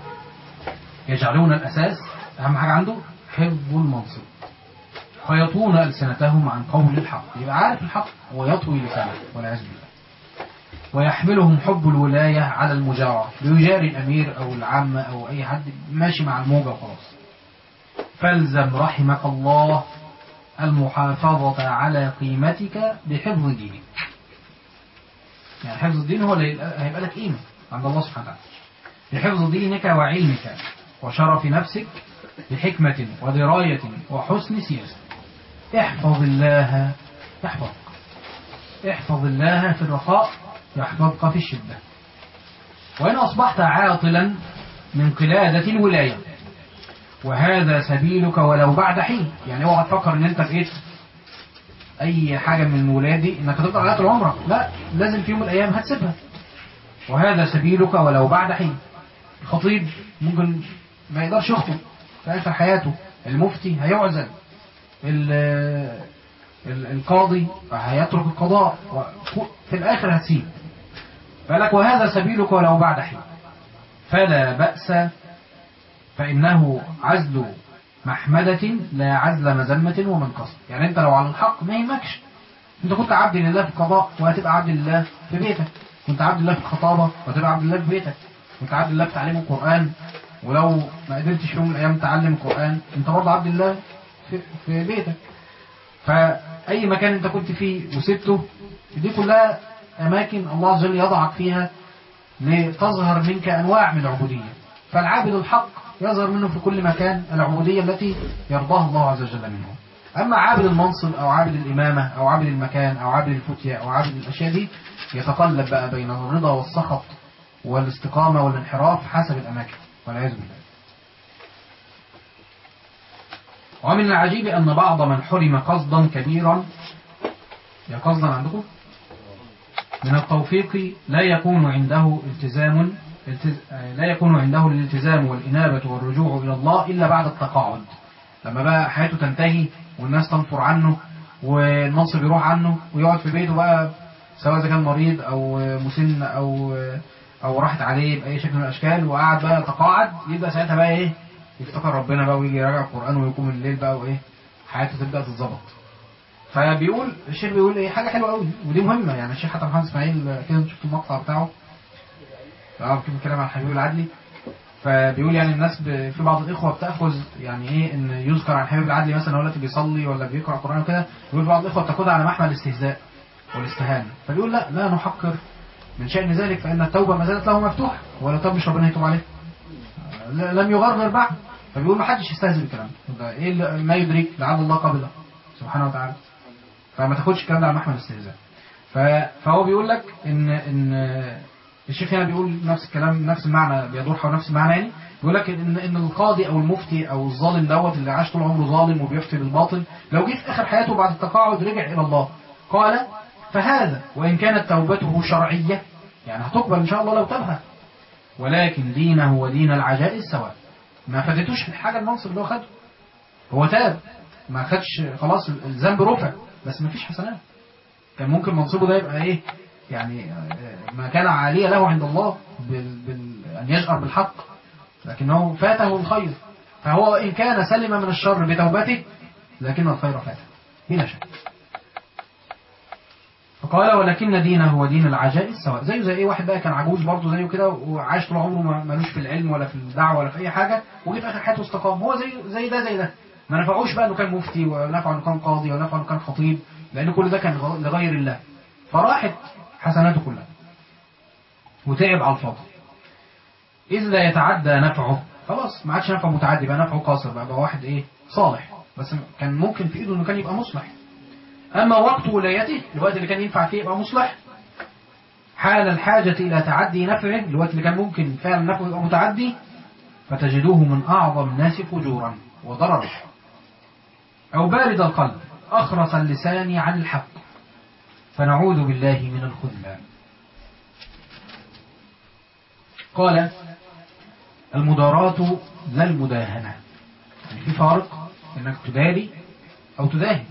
يجعلون الأساس أهم حاجة عنده حفظ المنصب فيطون ألسنتهم عن قول الحق يبقى عارف الحق ويطوي لسانه والعياذ بالله ويحملهم حب الولاية على المجارة بيجاري الأمير أو العامة أو أي حد ماشي مع الموجة وخلاص فالزم رحمك الله المحافظة على قيمتك بحفظ دينك يعني حفظ الدين هو اللي هيبقى لك قيمة عند الله سبحانه وتعالى بحفظ دينك وعلمك وشرف نفسك بحكمة ودراية وحسن سياسة احفظ الله يحفظك احفظ الله في الرخاء يحفظك في الشدة وإن أصبحت عاطلا من قلادة الولاية وهذا سبيلك ولو بعد حين يعني اوعى تفكر ان انت بقيت اي حاجة من الولايات دي انك هتفضل عليها طول عمرك لا لازم في يوم من الايام هتسيبها وهذا سبيلك ولو بعد حين الخطيب ممكن ما يقدرش يخطب في اخر حياته المفتي هيعزل ال- ال- القاضي هيترك القضاء و- في الاخر هتسيب فلك وهذا سبيلك ولو بعد حين فلا بأس فإنه عزل محمدة لا عزل مذمة ومنقصة يعني انت لو على الحق ما يهمكش انت كنت عبد لله في القضاء وهتبقى عبد لله في بيتك كنت عبد الله في الخطابة وهتبقى عبد الله في بيتك كنت عبد الله في تعليم القرآن ولو ما قدرتش في يوم من الأيام تعلم القرآن انت برضه عبد الله في, في بيتك فأي مكان انت كنت فيه وسبته دي كلها أماكن الله عز وجل يضعك فيها لتظهر منك أنواع من العبودية فالعابد الحق يظهر منه في كل مكان العبودية التي يرضاها الله عز وجل منه أما عابد المنصب أو عابد الإمامة أو عابد المكان أو عابد الفتية أو عابد الأشياء دي يتقلب بقى بين الرضا والسخط والاستقامة والانحراف حسب الأماكن والعياذ بالله ومن العجيب أن بعض من حرم قصدا كبيرا يا قصدا عندكم من التوفيق لا يكون عنده التزام التز... آه، لا يكون عنده الالتزام والإنابة والرجوع إلى الله إلا بعد التقاعد لما بقى حياته تنتهي والناس تنفر عنه والمنصب يروح عنه ويقعد في بيته بقى سواء إذا كان مريض أو مسن أو أو راحت عليه بأي شكل من الأشكال وقعد بقى يتقاعد يبدأ ساعتها بقى إيه يفتكر ربنا بقى ويجي يراجع القرآن ويقوم الليل بقى وإيه حياته تبدأ تتظبط فبيقول الشيخ بيقول ايه حاجه حلوه قوي ودي مهمه يعني الشيخ حتى محمد اسماعيل كده انتوا شفتوا المقطع بتاعه اه كده بيتكلم عن حبيب العدلي فبيقول يعني الناس ب... في بعض الاخوه بتاخذ يعني ايه ان يذكر عن حبيب العدلي مثلا هو التي بيصلي ولا بيقرا قران وكده بيقول بعض الاخوه بتاخدها على محمل الاستهزاء والاستهانه فبيقول لا لا نحقر من شأن ذلك فإن التوبة ما زالت له مفتوحة ولو تاب مش ربنا يتوب عليه ل- لم يغرغر بعد فبيقول ما حدش يستهزئ بالكلام ده ايه اللي- ما يدريك لعل الله قبله سبحانه وتعالى فما تاخدش الكلام ده على محمل الاستهزاء ف- فهو بيقول لك ان ان الشيخ هنا بيقول نفس الكلام نفس المعنى بيدور حول نفس المعنى يعني بيقول لك ان ان القاضي او المفتي او الظالم دوت اللي عاش طول عمره ظالم وبيفتي بالباطل لو جه في اخر حياته بعد التقاعد رجع الى الله قال فهذا وان كانت توبته شرعيه يعني هتقبل ان شاء الله لو تابها ولكن دينه ودين العجائز سواء ما فادتوش الحاجه المنصب اللي هو خده هو تاب ما خدش خلاص الذنب رفع بس ما فيش حسنات كان ممكن منصبه ده يبقى ايه يعني آه، ما كان عالية له عند الله بال... بال... أن يجأر بالحق لكنه فاته الخير فهو إن كان سلم من الشر بتوبته لكن الخير فاته بلا شك فقال ولكن دينه ودين العجائز سواء زيه زي ايه واحد بقى كان عجوز برضه زيه كده وعاش طول عمره ما- ملوش في العلم ولا في الدعوه ولا في اي حاجه وجه في اخر حياته استقام هو زي زي ده زي ده ما نفعوش بقى انه كان مفتي ولا نفعه انه كان قاضي ولا نفعه انه كان خطيب لان كل ده كان غ- لغير الله فراحت حسناته كلها وتعب على الفاضي إذ لا يتعدى نفعه خلاص ما عادش نفعه متعدي بقى نفعه قاصر بقى, بقى واحد ايه صالح بس كان ممكن في ايده انه كان يبقى مصلح اما وقت ولايته الوقت اللي كان ينفع فيه يبقى مصلح حال الحاجة إلى تعدي نفعه الوقت اللي كان ممكن فعلا نفعه يبقى متعدي فتجدوه من أعظم الناس فجورا وضررا أو بارد القلب أخرس اللسان عن الحق فنعوذ بالله من الخذلان قال المداراة لا المداهنة يعني في فارق انك تداري او تداهن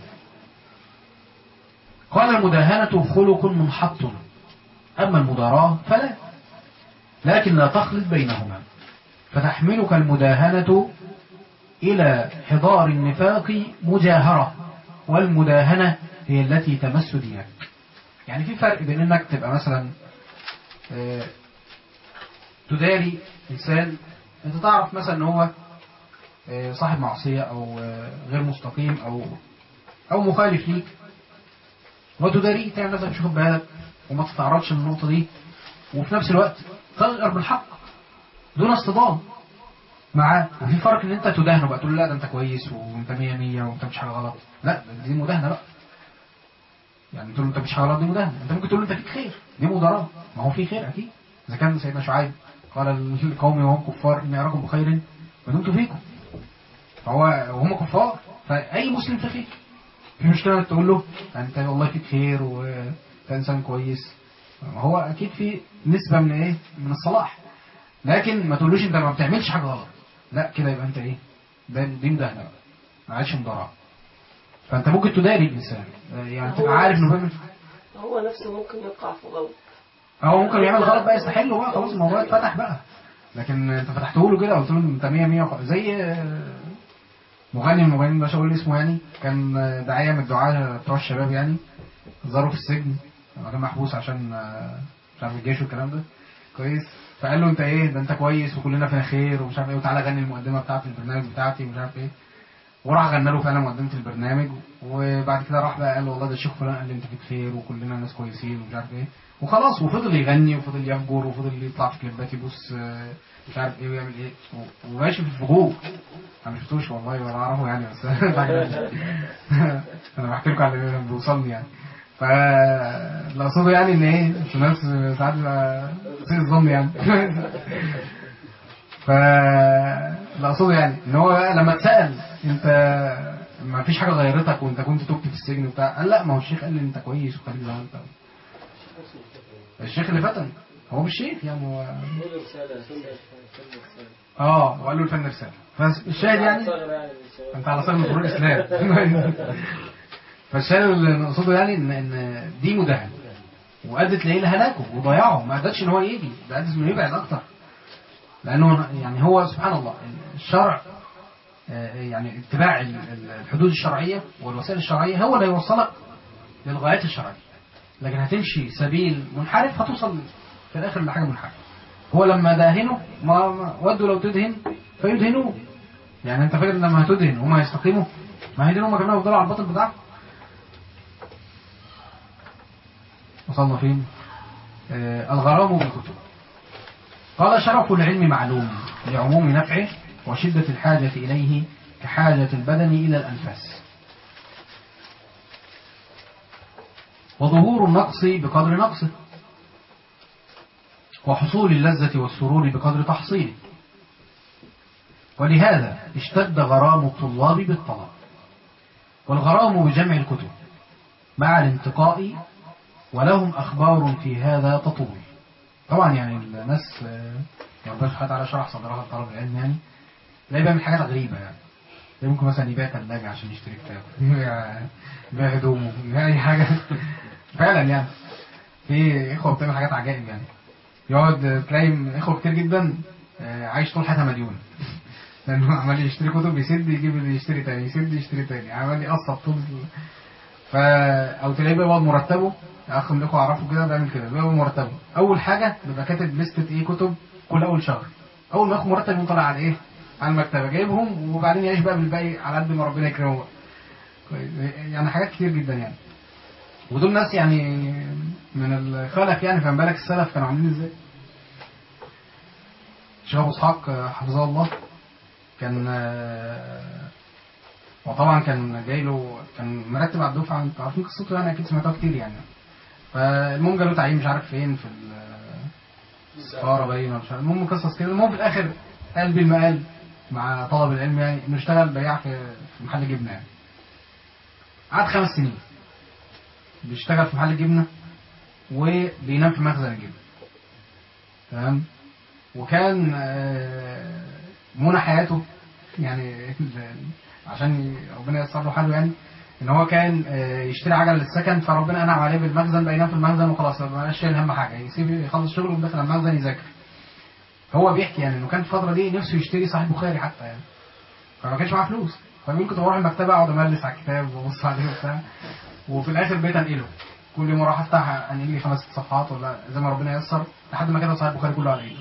قال المداهنة خلق منحط اما المداراة فلا لكن لا تخلط بينهما فتحملك المداهنة الى حضار النفاق مجاهرة والمداهنة هي التي تمس دينك يعني في فرق بين انك تبقى مثلا آه، تداري إنسان أنت تعرف مثلا إن هو آه، صاحب معصية أو آه، غير مستقيم أو أو مخالف ليك وتداريه تعمل نفسك مش واخد بالك وما تتعرضش للنقطة دي وفي نفس الوقت تغير بالحق دون اصطدام معاه وفي فرق ان انت تداهنه بقى تقول له لا ده انت كويس وانت مية مية وانت مش حاجة غلط لا دي مداهنة بقى يعني تقول له انت مش حاجة غلط دي مداهنة انت ممكن تقول له انت فيك خير دي مداراة ما هو في خير اكيد اذا كان سيدنا شعيب قال لقومي وهم كفار اني اراكم بخير ما دمت فيكم فهو وهم كفار فاي مسلم في خير في مشكله انك تقول له انت والله فيك خير وانت انسان كويس ما هو اكيد في نسبه من ايه من الصلاح لكن ما تقولوش انت ما بتعملش حاجه غلط لا كده يبقى انت ايه ده دي مداهنه بقى ما عادش مضارعه فانت ممكن تداري الانسان يعني تبقى عارف انه بيعمل هو نفسه ممكن يقع في غلط هو ممكن يعمل غلط بقى يستحله بقى خلاص الموضوع اتفتح بقى لكن انت فتحته له كده قلت له انت 100 100 وخ- زي آه، مغني من المغنيين مش هقول اسمه يعني كان آه، داعيه من الدعاه بتوع الشباب يعني زاره في السجن لما كان محبوس عشان آه، مش عارف الجيش والكلام ده كويس فقال له انت ايه ده انت كويس وكلنا فينا خير ومش عارف ايه وتعالى غني المقدمه بتاعت البرنامج بتاعتي ومش عارف ايه وراح غنى له فعلا مقدمه البرنامج وبعد كده راح بقى قال له والله ده الشيخ فلان قال لي انت فيك خير وكلنا ناس كويسين ومش عارف ايه وخلاص وفضل يغني وفضل يفجر وفضل يطلع في كليبات يبوس آه، مش عارف ايه ويعمل ايه و- وماشي في الفجور انا ما شفتوش والله ولا اعرفه يعني بس انا بحكي لكم على اللي بيوصلني يعني فاللي اقصده يعني ان ايه في ناس ساعات بيبقى سيء الظن يعني فاللي اقصده يعني ان هو بقى لما اتسال انت ما فيش حاجه غيرتك وانت كنت تبت في السجن وبتاع قال لا ما هو الشيخ قال لي انت كويس وخليك زي ما انت الشيخ اللي فتن هو مش شيخ يعني هو قول رسالة فن فن رسالة اه وقال له الفن رسالة فالشاهد يعني صغر يعني من الشباب. انت على صغر من ظهور الاسلام فالشاهد اللي نقصده يعني ان ان دي مداهنه وادت لايه لهلاكه وضياعه ما ادتش ان هو يجي ده ادت انه يبعد اكتر لانه يعني هو سبحان الله الشرع آه، يعني اتباع ال- ال- الحدود الشرعيه والوسائل الشرعيه هو اللي هيوصلك للغايات الشرعيه لكن هتمشي سبيل منحرف هتوصل في الاخر لحاجه منحرفه هو لما داهنوا ما ما- ودوا لو تدهن فيدهنوه يعني انت فاكر لما هتدهن هم هيستقيموا ما هيدهنوا هم كمان يفضلوا على الباطل بتاعهم وصلنا فين آه الغرام بالكتب قال شرف العلم معلوم لعموم نفعه وشدة الحاجة إليه كحاجة البدن إلى الأنفاس وظهور النقص بقدر نقصه وحصول اللذة والسرور بقدر تحصيله ولهذا اشتد غرام الطلاب بالطلب والغرام بجمع الكتب مع الانتقاء ولهم أخبار في هذا تطول طبعا يعني الناس آه، يعني ربنا سبحانه وتعالى شرح صدرها لطلب العلم يعني لا بيعمل حاجات غريبة يعني زي ممكن مثلا يبيع ثلاجة عشان يشتري كتاب يبيع يبيع هدومه يبيع أي حاجة فعلا يعني في إخوة بتعمل حاجات عجائب يعني يقعد تلاقي إخوة كتير جدا آه، عايش طول حياتها مديون لأنه عمال يشتري كتب يسد يجيب اللي يشتري تاني يسد يشتري تاني عمال يقسط طول ال- ف او تلاقيه بيقبض مرتبه اخ من الاخوه اعرفه كده بيعمل كده بيقبض مرتبه اول حاجه بيبقى كاتب لستة ايه كتب كل اول شهر اول ما ياخد مرتب يقوم طالع على ايه على المكتبه جايبهم وبعدين يعيش بقى بالباقي على قد ما ربنا يكرمه بقى. كويس. يعني حاجات كتير جدا يعني ودول ناس يعني من الخلف يعني فما بالك السلف كانوا عاملين ازاي شيخ ابو اسحاق آه، حفظه الله كان آه، وطبعا كان جاي له كان مرتب على الدفعه انتوا عارفين قصته يعني اكيد سمعتوها كتير يعني فالمهم جاله تعيين مش عارف فين في ال- السفاره باين ولا مش عارف المهم قصص كده المهم في الاخر قال بالمقال مع طلب العلم يعني انه اشتغل بياع في في محل جبنه يعني قعد خمس سنين بيشتغل في محل جبنه وبينام في مخزن الجبنه تمام وكان آه، منى حياته يعني ال- عشان ربنا ييسر له حاله يعني ان هو كان آه، يشتري عجله للسكن فربنا انعم عليه بالمخزن بقى ينام في المخزن وخلاص ما بقاش شايل هم حاجه يسيب يخلص شغله وداخل المخزن يذاكر هو بيحكي يعني انه كان في الفتره دي نفسه يشتري صحيح بخاري حتى يعني فما كانش معاه فلوس فبيقول كنت بروح المكتبه اقعد املس على الكتاب وابص عليه وبتاع وفي الاخر بقيت انقله كل يوم اروح افتح انقل لي خمس ست صفحات ولا زي ما ربنا ييسر لحد ما كده صحيح البخاري كله على ايده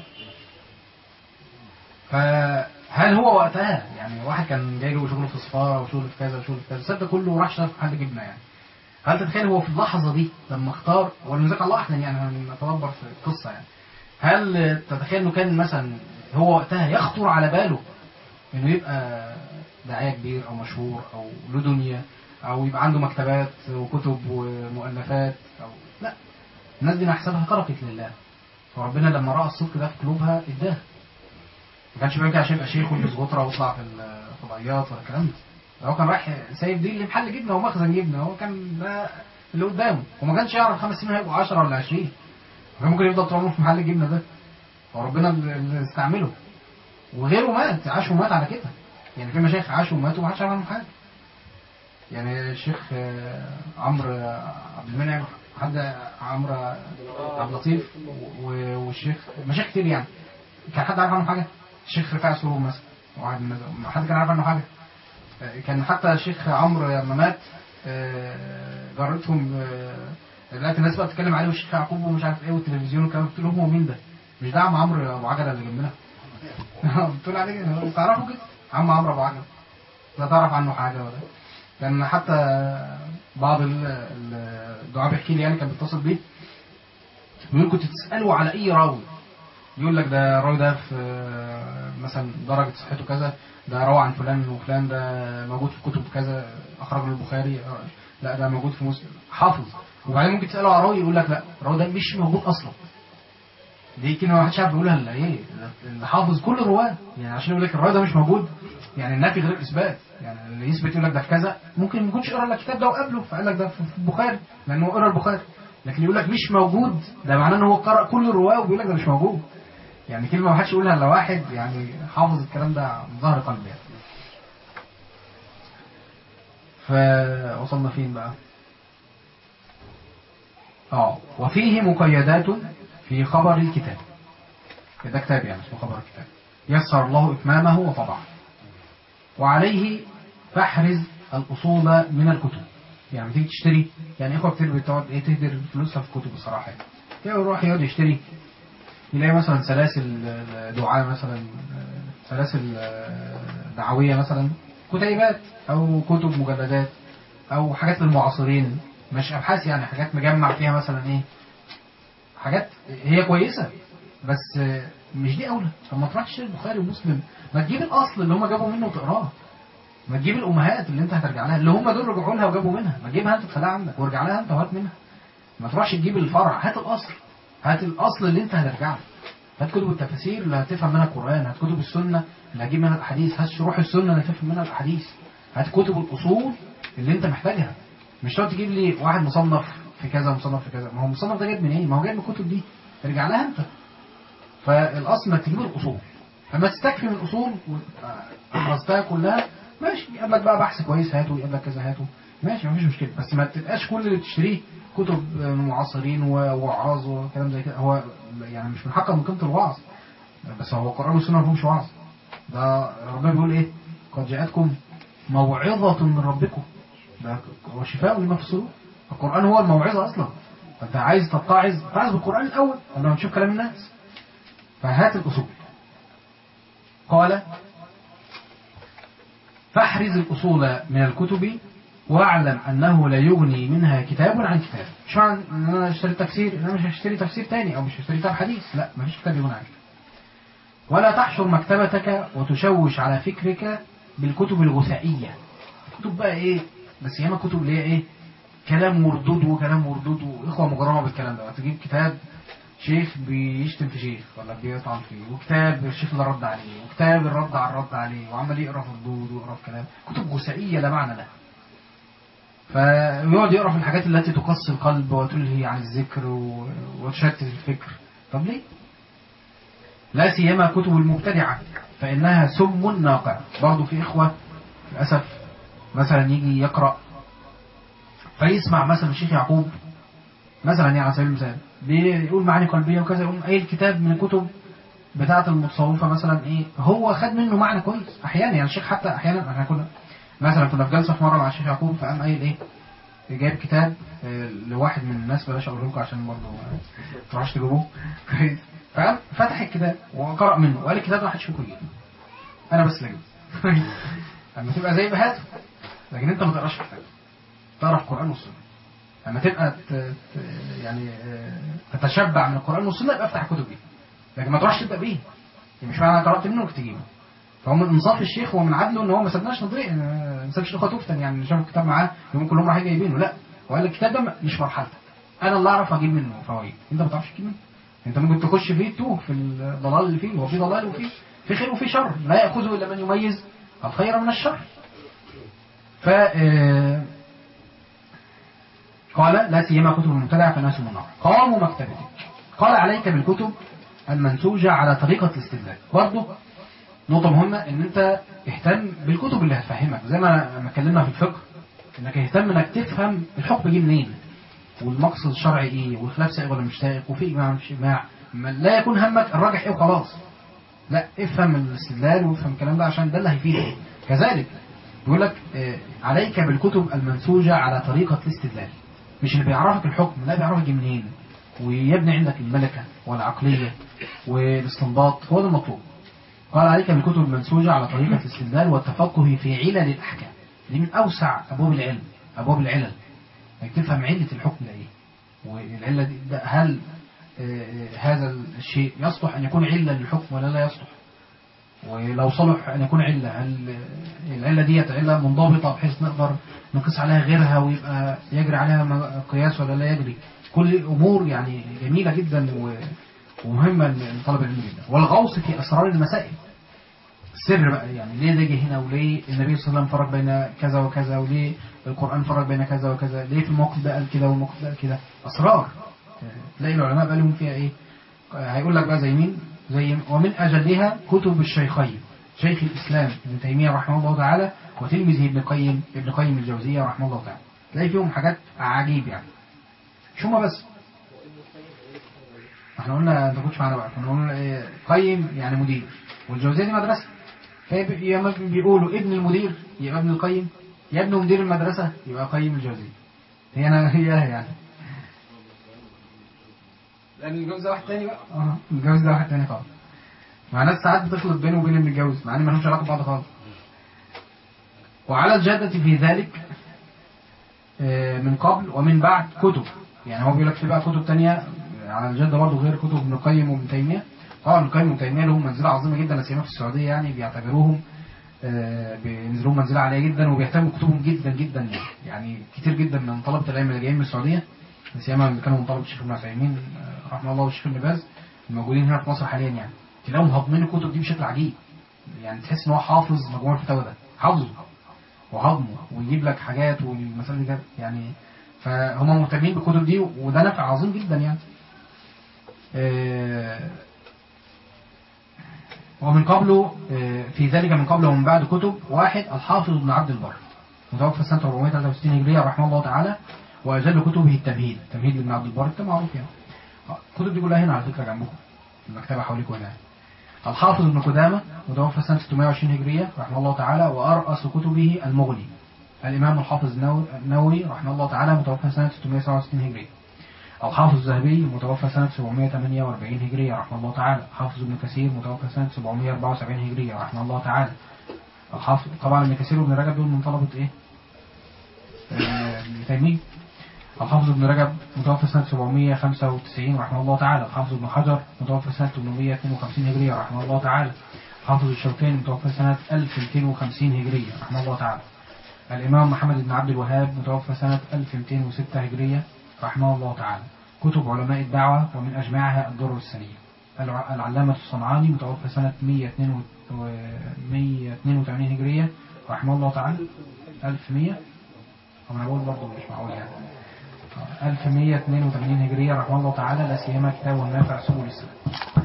فهل هو وقتها يعني واحد كان جاي له شغل في سفاره وشغل في كذا وشغل في كذا السد ده كله وراح اشتغل في محل جبنه يعني هل تتخيل هو في اللحظه دي لما اختار والمزاج الله احسن يعني هنتدبر في القصه يعني هل تتخيل انه كان مثلا هو وقتها يخطر على باله انه يبقى داعيه كبير او مشهور او له دنيا او يبقى عنده مكتبات وكتب ومؤلفات او لا الناس دي حسابها تركت لله وربنا لما راى الصدق ده في قلوبها اداها ما كانش بيرجع عشان يبقى شيخ ويلبس غطره ويطلع في الفضائيات ولا الكلام ده ده هو كان رايح سايب دي لمحل جبنه ومخزن جبنه هو كان ده اللي قدامه وما كانش يعرف خمس سنين هيبقوا 10 ولا 20 كان ممكن يفضل طول عمره في محل الجبنه ده وربنا اللي استعمله وغيره مات عاش ومات على كده يعني في مشايخ عاشوا وماتوا وما حدش عارف عنهم حاجه يعني الشيخ آه، عمرو آه، عبد المنعم حد عمرو آه، عبد اللطيف و- والشيخ مشايخ كتير يعني كان حد عارف عنه حاجه الشيخ رفاعي سرور مثلا واحد من الناس- حد كان عارف عنه حاجه آه، كان حتى الشيخ عمرو لما مات آه، جارتهم آه، لقيت الناس بقى بتتكلم عليه والشيخ يعقوب ومش عارف ايه والتلفزيون والكلام قلت لهم هو مين ده؟ مش ده عم عمرو ابو عجله اللي جنبنا قلت له عليه كده تعرفه كده عم عمرو ابو عجله لا تعرف عنه حاجه ولا كان حتى بعض ال- ال- الدعاء بيحكي لي يعني كان بيتصل بيه بيقول كنت تساله على اي راوي يقول لك ده الراوي ده في مثلا درجه صحته كذا ده روى عن فلان وفلان ده موجود في كتب كذا اخرج له البخاري لا ده موجود في مسلم حافظ وبعدين ممكن تساله على راوي يقول لك لا الراوي ده مش موجود اصلا دي كلمه ما حدش عارف يقولها الا ايه اللي حافظ كل الرواه يعني عشان يقول لك الراوي ده مش موجود يعني النفي غير الاثبات يعني اللي يثبت يقول لك ده في كذا ممكن ما يكونش قرا الكتاب ده وقبله فقال لك ده في البخاري لانه قرا البخاري لكن يقول لك مش موجود ده معناه ان هو قرأ كل الرواه وبيقول لك ده مش موجود يعني كلمة ما حدش يقولها الا واحد يعني حافظ الكلام ده من ظهر قلبه يعني فوصلنا فين بقى اه وفيه مقيدات في خبر الكتاب ده كتاب يعني اسمه خبر الكتاب يسر الله إتمامه وطبعه وعليه فاحرز الأصول من الكتب يعني تيجي تشتري يعني إخوة كتير بتقعد إيه تهدر فلوسها في كتب الصراحة يعني كده يروح يقعد يشتري يلاقي مثلا سلاسل دعاء مثلا سلاسل دعوية مثلا كتيبات أو كتب مجلدات أو حاجات للمعاصرين مش أبحاث يعني حاجات مجمع فيها مثلا إيه حاجات هي كويسة بس مش دي أولى طب ما تروح تشتري البخاري ومسلم ما تجيب الأصل اللي هم جابوا منه وتقراه ما تجيب الأمهات اللي أنت هترجع لها اللي هم دول رجعوا لها وجابوا منها ما تجيبها أنت تخليها عندك وارجع لها أنت وهات منها ما تروحش تجيب الفرع هات الأصل هات الأصل اللي أنت هترجع له هات كتب التفاسير اللي هتفهم منها القرآن هات كتب السنة اللي هتجيب منها الأحاديث هات شروح السنة اللي هتفهم منها الأحاديث هات كتب الأصول اللي أنت محتاجها مش تقعد تجيب لي واحد مصنف في كذا مصنف في كذا ما هو المصنف ده جايب منين إيه؟ ما هو جايب من الكتب دي ارجع لها أنت فالأصل انك تجيب الأصول أما تستكفي من الأصول وحفظتها كلها ماشي يقابلك بقى بحث كويس هاته يقابلك كذا هاته ماشي مفيش مشكلة بس ما تبقاش كل اللي بتشتريه كتب معاصرين ووعاظ وكلام زي كده هو يعني مش من حقه من قيمة الوعظ بس هو القرآن والسنة ما فيهمش وعظ ده ربنا بيقول ايه قد جاءتكم موعظة من ربكم ده هو شفاء لما في الصدور القرآن هو الموعظة أصلا فأنت عايز تتعظ تعظ بالقرآن الأول قبل ما تشوف كلام الناس فهات الأصول قال فاحرز الأصول من الكتب واعلم أنه لا يغني منها كتاب عن كتاب مش معنى أن أنا اشتري تفسير أنا مش هشتري تفسير تاني أو مش هشتري كتاب حديث لا مفيش كتاب يغني عن كتاب ولا تحشر مكتبتك وتشوش على فكرك بالكتب الغثائية كتب بقى إيه بس ياما كتب اللي هي إيه كلام مردود وكلام مردود وإخوة مجرمة بالكلام ده تجيب كتاب شيخ بيشتم في شيخ ولا بيطعن فيه وكتاب الشيخ اللي رد عليه وكتاب الرد على الرد عليه وعمال يقرا في ردود ويقرا في كلام كتب غثائيه لا معنى لها فيقعد يقرا في الحاجات التي تقص القلب وتلهي عن الذكر و- وتشتت الفكر طب ليه لا سيما كتب المبتدعه فانها سم ناقع برضه في اخوه للاسف مثلا يجي يقرا فيسمع مثلا الشيخ يعقوب مثلا يعني على سبيل المثال بيقول معاني قلبية وكذا يقوم قايل كتاب من الكتب بتاعة المتصوفة مثلا ايه هو خد منه معنى كويس احيانا يعني الشيخ حتى احيانا احنا كنا مثلا كنا في جلسة في مرة مع الشيخ يعقوب فقام قايل ايه جايب كتاب آه، لواحد من الناس بلاش اقول لكم عشان برضه ما تروحوش تجيبوه كويس فقام فتح الكتاب وقرأ منه وقال الكتاب ده ما حدش فيكم يجيبه انا بس اللي اجيبه لما تبقى زي بهاته لكن انت ما تقراش كتاب تقرا القرآن والسنة لما تبقى ت... ت... يعني آه، تتشبع من القرآن والسنة يبقى افتح الكتب دي لكن ما تروحش تبدأ بيه يعني مش معنى أنا قرأت منه انك تجيبه فهو من انصاف الشيخ ومن عدله ان هو ما سابناش نضيع ما سابش الاخوه تفتن يعني اللي شافوا الكتاب معاه يوم كلهم رايحين جايبينه لا هو قال الكتاب ده مش مرحلتك انا اللي اعرف اجيب منه فوائد انت ما تعرفش تجيب منه انت ممكن تخش فيه توه في الضلال اللي فيه هو في ضلال وفي في خير وفي شر لا ياخذه الا من يميز الخير من الشر ف آه، قال لا سيما كتب المبتدعة فالناس من النار قاموا مكتبتك قال عليك بالكتب المنسوجة على طريقة الاستدلال برضه نقطة مهمة ان انت اهتم بالكتب اللي هتفهمك زي ما ما اتكلمنا في الفقه انك اهتم انك تفهم الحكم جه منين والمقصد الشرعي ايه والخلاف سائغ ولا مش سائغ وفي اجماع ولا مش اجماع ما لا يكون همك الراجح ايه وخلاص لا افهم الاستدلال وافهم الكلام ده عشان ده اللي هيفيدك كذلك بيقول لك آه، عليك بالكتب المنسوجة على طريقة الاستدلال مش اللي بيعرفك الحكم لا بيعرفك جه منين ويبني عندك الملكة والعقلية والاستنباط هو ده المطلوب قال عليك بالكتب المنسوجة على طريقة الاستدلال والتفقه في علل الأحكام دي من أوسع أبواب العلم أبواب العلل انك تفهم علة الحكم ده إيه والعلة دي ده هل آه، آه، هذا الشيء يصلح أن يكون علة للحكم ولا لا يصلح ولو صلح أن يكون علة هل آه، العلة دي علة منضبطة بحيث نقدر نقيس عليها غيرها ويبقى يجري عليها م- قياس ولا لا يجري كل أمور يعني جميلة جدا و- ومهمة لطلب العلم جدا والغوص في أسرار المسائل السر بقى يعني ليه ده جه هنا وليه النبي صلى الله عليه وسلم فرق بين كذا وكذا وليه القرآن فرق بين كذا وكذا ليه في الموقف ده قال كده والموقف ده قال كده أسرار تلاقي العلماء بقى لهم فيها إيه هيقول لك بقى زي مين زي ومن أجلها كتب الشيخين شيخ الإسلام ابن تيمية رحمه الله تعالى وتلميذه ابن قيم ابن قيم الجوزية رحمه الله تعالى تلاقي فيهم حاجات عجيب يعني مش هما بس احنا قلنا انت كنتش معانا بقى كنا قلنا ايه قيم يعني مدير والجوزية دي مدرسة فيا ما بيقولوا ابن المدير يبقى ابن القيم يا ابن مدير المدرسة يبقى قيم الجوزية هي انا هي يعني لان الجوز ده واحد تاني بقى اه الجوز ده واحد تاني خالص مع ناس ساعات بتخلط بينه وبين اللي متجوز مع ان ما لهمش علاقه ببعض خالص وعلى الجادة في ذلك آه، من قبل ومن بعد كتب يعني هو بيقول لك في بقى كتب تانية على الجادة برضه غير كتب ابن القيم وابن تيمية طبعا ابن القيم وابن تيمية لهم منزلة عظيمة جدا لا سيما في السعودية يعني بيعتبروهم آه، بينزلوهم منزلة عالية جدا وبيهتموا بكتبهم جدا جدا يعني يعني كتير جدا من طلبة العلم اللي جايين من السعودية لا سيما اللي كانوا من طلبة الشيخ ابن عثيمين آه، رحمه الله والشيخ ابن باز الموجودين هنا في مصر حاليا يعني تلاقيهم هاضمين الكتب دي بشكل عجيب يعني تحس ان هو حافظ مجموع الفتاوى ده حافظه وهضمه ويجيب لك حاجات والمسائل دي كده يعني فهم مهتمين بالكتب دي وده نفع عظيم جدا يعني آه، ومن قبله آه، في ذلك من قبله ومن بعد كتب واحد الحافظ ابن عبد البر متوفى سنة 463 هجرية رحمه الله تعالى وأجل كتبه التمهيد التمهيد لابن عبد البر ده معروف يعني آه، الكتب دي كلها هنا على فكرة جنبكم المكتبة حواليكم هنا الحافظ ابن قدامة متوفى سنة 620 هجرية رحمه الله تعالى وأرأس كتبه المغني الإمام الحافظ النو- النووي رحمه الله تعالى متوفى سنة 667 هجرية الحافظ الذهبي متوفى سنة 748 هجرية رحمه الله تعالى حافظ ابن كثير متوفى سنة 774 هجرية رحمه الله تعالى الحافظ طبعا ابن كثير وابن رجب دول من طلبة ايه؟ آه، ابن تيمية الحافظ ابن رجب متوفى سنة 795 رحمه الله تعالى الحافظ ابن حجر متوفى سنة 852 هجرية رحمه الله تعالى الحافظ الشوكاني متوفى سنة 1250 هجرية رحمه الله تعالى الإمام محمد بن عبد الوهاب متوفى سنة 1206 هجرية رحمه الله تعالى كتب علماء الدعوة ومن أجمعها الدر السنية الع- العلامة الصنعاني متوفى سنة 182 هجرية رحمه الله تعالى 1100 أو أنا بقول برضه مش معقول يعني 1182 هجرية رحمه الله تعالى لا سيما كتابه النافع سبل السلام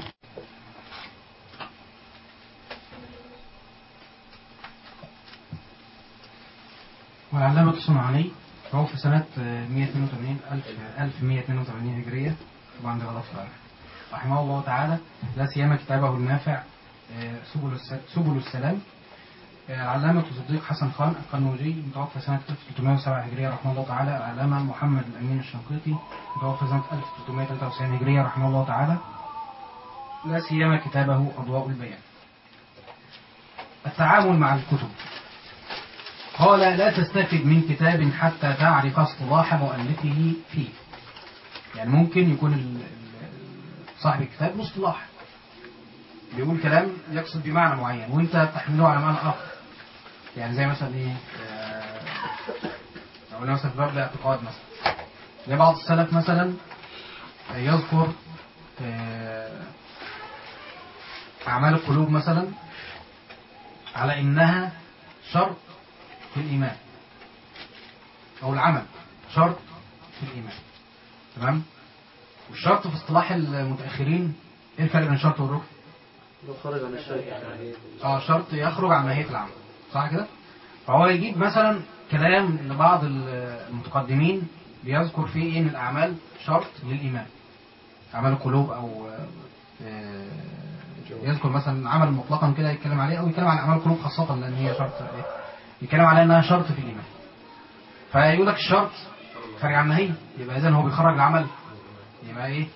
والعلامة الصنعاني توفى سنة آه، 182 ألف- 1182 هجرية طبعا ده غلط فعلا رحمه الله تعالى لا سيما كتابه النافع آه، سبل الس- سبل السلام آه، العلامة الصديق حسن خان القنوجي متوفى سنة 1307 هجرية رحمه الله تعالى العلامة محمد الأمين الشنقيطي متوفى سنة 1393 هجرية رحمه الله تعالى لا سيما كتابه أضواء البيان التعامل مع الكتب قال لا تستفد من كتاب حتى تعرف اصطلاح مؤلفه فيه يعني ممكن يكون ال- ال- صاحب الكتاب له اصطلاح بيقول كلام يقصد بمعنى معين وانت تحمله على معنى اخر يعني زي مثلا ايه آه، لو قلنا مثلا في باب الاعتقاد مثلا زي بعض السلف مثلا يذكر آه، اعمال القلوب مثلا على انها شرط في الإيمان أو العمل شرط في الإيمان تمام والشرط في اصطلاح المتأخرين إيه الفرق بين الشرط والركن؟ لو خرج عن الشرع اه شرط يخرج عن ماهية العمل صح كده؟ فهو يجيب مثلا كلام لبعض المتقدمين بيذكر فيه ايه ان الاعمال شرط للايمان اعمال القلوب او آه، يذكر مثلا عمل مطلقا كده يتكلم عليه او يتكلم عن اعمال القلوب خاصه لان هي شرط إيه؟ يتكلم عليها انها شرط في الايمان فيقول لك الشرط خارج عن ماهية يبقى اذا هو بيخرج العمل يبقى ايه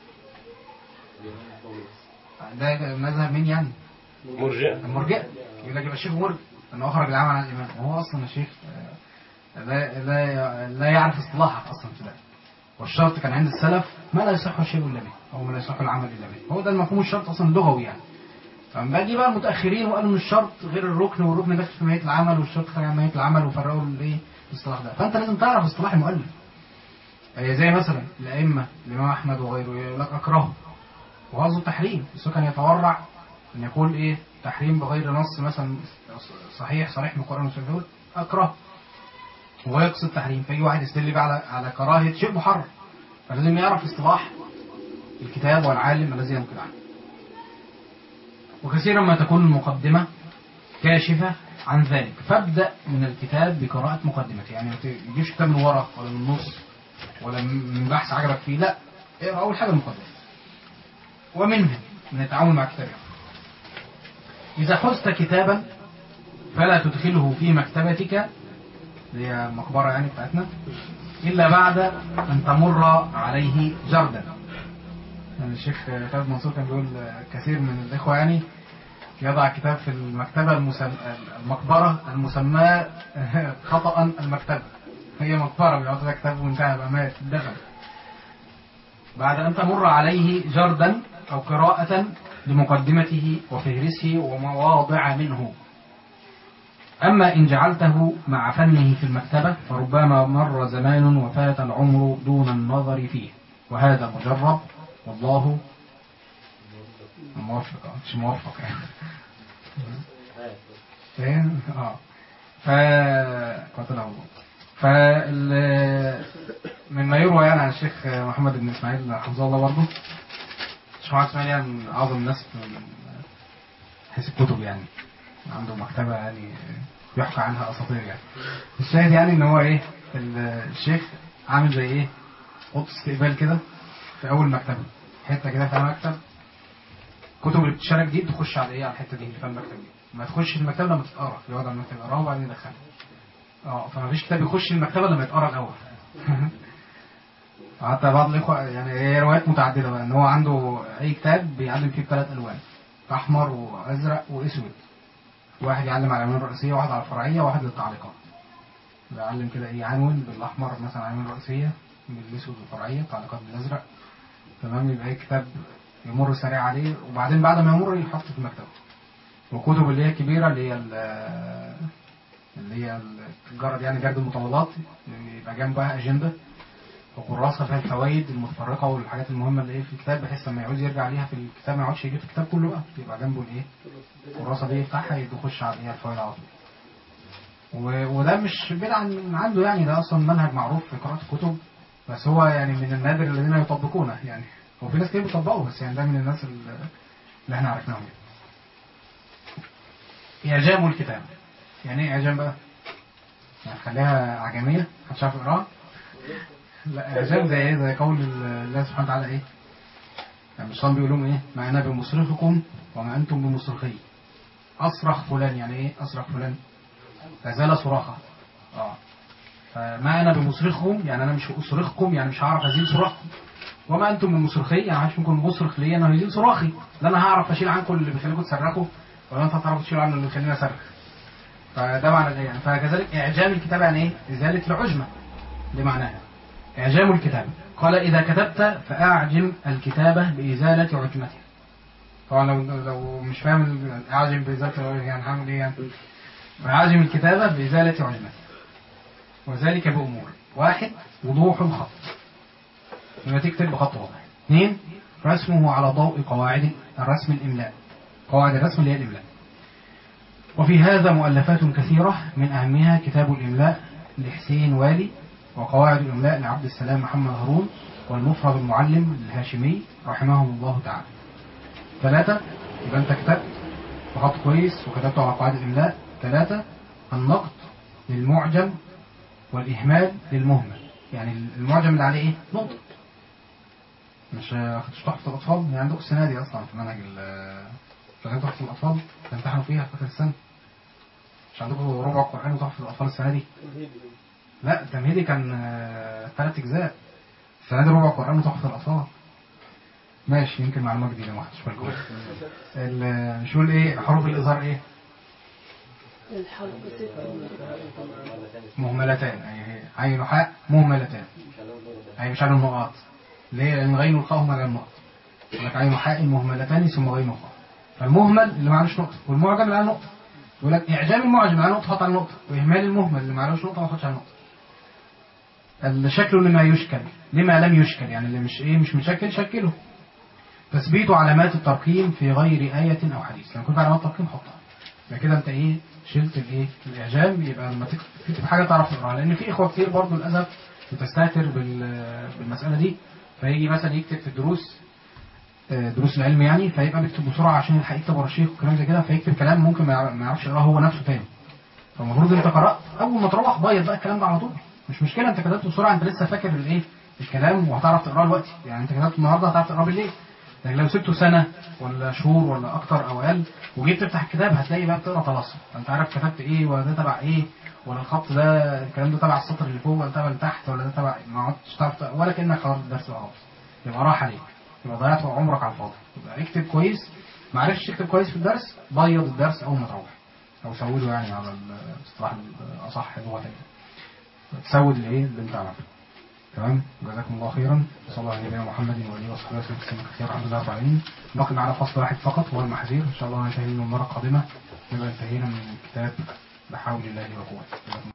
ده مذهب مين يعني مرجع المرجئة يقول لك يبقى الشيخ مرجئ انه اخرج العمل عن الايمان وهو اصلا الشيخ آه، لا لا لا يعرف اصطلاحه اصلا في ده والشرط كان عند السلف ما لا يصح الشيء الا به او ما لا يصح العمل الا به هو ده المفهوم الشرط اصلا لغوي يعني فلما باجي بقى المتاخرين وقالوا ان الشرط غير الركن والركن داخل في ماهيه العمل والشرط خارج عن ماهيه العمل وفرقوا الايه الاصطلاح ده فانت لازم تعرف اصطلاح المؤلف آه، زي مثلا الائمه الامام احمد وغيره يقول لك اكرهه وهذا التحريم بس هو كان يتورع ان يقول ايه تحريم بغير نص مثلا صحيح صريح من القرآن والسنة يقول أكره هو يقصد تحريم فيجي واحد يستدل بقى على على كراهة شيء محرم فلازم يعرف اصطلاح الكتاب والعالم الذي ينقل عنه وكثيرا ما تكون المقدمة كاشفة عن ذلك فابدأ من الكتاب بقراءة مقدمته يعني ما تجيبش كتاب من ورا ولا من النص ولا من بحث عجبك فيه لا اقرا أول حاجة المقدمة ومنها من التعامل مع الكتاب يعني. إذا حزت كتابا فلا تدخله في مكتبتك اللي هي المقبرة يعني بتاعتنا إلا بعد أن تمر عليه جردا يعني الشيخ خالد منصور كان بيقول كثير من الإخوة يعني يضع كتاب في المكتبة المسم... المقبرة المسماة خطأ المكتبة هي مقبرة بيحط فيها كتاب وانتهى بقى مات دخل بعد أن تمر عليه جردا أو قراءة لمقدمته وفهرسه ومواضع منه أما إن جعلته مع فنه في المكتبة فربما مر زمان وفات العمر دون النظر فيه وهذا مجرب والله موافق آه، مش موفق يعني فاهم؟ اه ف قتله الله فال مما يروى يعني عن الشيخ محمد بن اسماعيل حفظه الله برضه الشيخ محمد اسماعيل يعني من اعظم الناس من حيث الكتب يعني عنده مكتبة يعني يحكى عنها اساطير يعني الشاهد يعني ان هو ايه الشيخ عامل زي ايه اوضه استقبال كده في اول مكتبه حته كده فيها مكتب كتب اللي بتشترى جديد تخش على ايه على الحته دي اللي فيها المكتب دي ما تخش المكتبه لما تتقرا يقعد على المكتب يقراها وبعدين يدخلها اه فما فيش كتاب يخش المكتبه لما يتقرا الاول حتى بعض الاخوه يعني هي روايات متعدده بقى ان هو عنده اي كتاب بيعلم فيه بثلاث الوان احمر وازرق واسود واحد يعلم على العنوان الرئيسيه واحد على الفرعيه واحد للتعليقات بيعلم كده ايه عنون بالاحمر مثلا عنوان الرئيسيه بالاسود الفرعيه التعليقات بالازرق تمام يبقى ايه كتاب يمر سريع عليه وبعدين بعد ما يمر يحط في المكتبه وكتب اللي هي الكبيره اللي هي ال- اللي هي الجرد يعني جرد المطولات يبقى جنبها اجنده وكراسه فيها الفوائد المتفرقه والحاجات المهمه اللي ايه في الكتاب بحيث لما يعوز يرجع ليها في الكتاب ما يقعدش يجيب في الكتاب كله بقى يبقى جنبه الايه الكراسه دي يفتحها يخش على ايه الفوائد على طول و- وده مش بدعة من عنده يعني ده اصلا منهج معروف في قراءة الكتب بس هو يعني من النادر الذين يطبقونه يعني هو في ناس كتير بيطبقوا بس يعني ده من الناس اللي اللي احنا عرفناهم يعني. إعجام الكتاب يعني ايه إعجام بقى؟ يعني خليها عجمية محدش عارف يقراها؟ لا إعجام زي ايه؟ زي قول الله سبحانه وتعالى ايه؟ يعني الشيطان بيقول لهم ايه؟ ما أنا بمصرخكم وما أنتم بمصرخي أصرخ فلان يعني ايه أصرخ فلان؟ فزال صراخة اه فما أنا بمصرخكم يعني أنا مش أصرخكم يعني مش هعرف أزيل صراخكم وما أنتم بمصرخي يعني مش ممكن مصرخ ليا أنا هيزيل صراخي لا أنا هعرف أشيل عنكم اللي بيخليكم تصرخوا ولا أنت هتعرفوا تشيلوا عنه اللي بيخليني أصرخ فده معنى الآية يعني فكذلك إعجام الكتاب يعني إيه؟ إزالة العجمة دي معناها إعجام الكتاب قال إذا كتبت فأعجم الكتابة بإزالة عجمتها طبعا لو لو مش فاهم ال- أعجم بإزالة العجمة يعني هعمل إيه يعني فأعجم الكتابة بإزالة عجمتها وذلك بأمور واحد وضوح الخط لما تكتب بخط واضح اثنين رسمه على ضوء قواعد الرسم الإملاء قواعد الرسم اللي هي الإملاء وفي هذا مؤلفات كثيرة من أهمها كتاب الإملاء لحسين والي وقواعد الإملاء لعبد السلام محمد هارون والمفرد المعلم للهاشمي رحمهم الله تعالى ثلاثة يبقى أنت كتبت بخط كويس وكتبته على قواعد الإملاء ثلاثة النقد للمعجم والإهمال للمهمل يعني المعجم اللي عليه إيه؟ نقطة مش أخدتش تحفة الأطفال يعني عندكم السنة دي أصلا في منهج ال شغال تحفة الأطفال تمتحنوا فيها في آخر السنة مش عندكم ربع قرآن وتحفة الأطفال السنة دي لا التمهيدي كان آه، ثلاث أجزاء السنة دي ربع قرآن وتحفة الأطفال ماشي يمكن معلومة جديدة ما خدتش بالكم ال- مش نقول إيه حروف الإظهار إيه الحرف ستة مهملتان أي عين حاء مهملتان أي مش على النقاط ليه لأن غين والخاء هما على النقط يقول لك عين حاء مهملتان ثم غين وخاء فالمهمل اللي معلوش نقطة والمعجم اللي على نقطة يقول لك إعجام المعجم على نقطة حط على نقطة وإهمال المهمل اللي معلوش نقطة ما تحطش على نقطة الشكل لما يشكل لما لم يشكل يعني اللي مش ايه مش مشكل شكله تثبيت علامات الترقيم في غير آية أو حديث لما كنت علامات ترقيم حطها يبقى كده انت ايه شلت الايه الاعجام يبقى لما تكتب تكتب حاجه تعرف تقراها لان في اخوه كتير برضه للاسف بتستهتر بال- بالمساله دي فيجي مثلا يكتب في الدروس آه، دروس العلم يعني فيبقى بيكتب بسرعه عشان يلحق يكتب ورا الشيخ وكلام زي كده فيكتب كلام ممكن ما يعرف- ما يعرفش يقراه هو نفسه تاني فالمفروض انت قرات اول ما تروح بيض بقى الكلام ده على طول مش مشكله انت كتبته بسرعه انت لسه فاكر الايه الكلام وهتعرف تقراه دلوقتي يعني انت كتبته النهارده هتعرف تقراه بالليل لكن لو سبته سنه ولا شهور ولا اكتر او اقل وجيت تفتح الكتاب هتلاقي بقى بتقرا طلاسم انت عارف كتبت ايه ولا ده تبع ايه ولا الخط ده الكلام ده تبع السطر اللي فوق ولا تبع اللي تحت ولا ده تبع ما عدتش تعرف تق- ولا كانك حضرت الدرس بقى خالص يبقى راح عليك يبقى ضيعت عمرك على الفاضي يبقى اكتب كويس ما عرفتش تكتب كويس في الدرس بيض الدرس اول ما تروح او سوده يعني على الاصطلاح الاصح لغه تانية تسود الايه اللي انت عملته تمام جزاكم الله خيرا صلى الله على نبينا محمد واله وصحبه وسلم تسليما كثيرا الحمد لله رب العالمين باقي معنا فصل واحد فقط وهو المحاذير ان شاء الله ننتهي منه المره القادمه نبقى انتهينا من كتاب بحول الله وقوته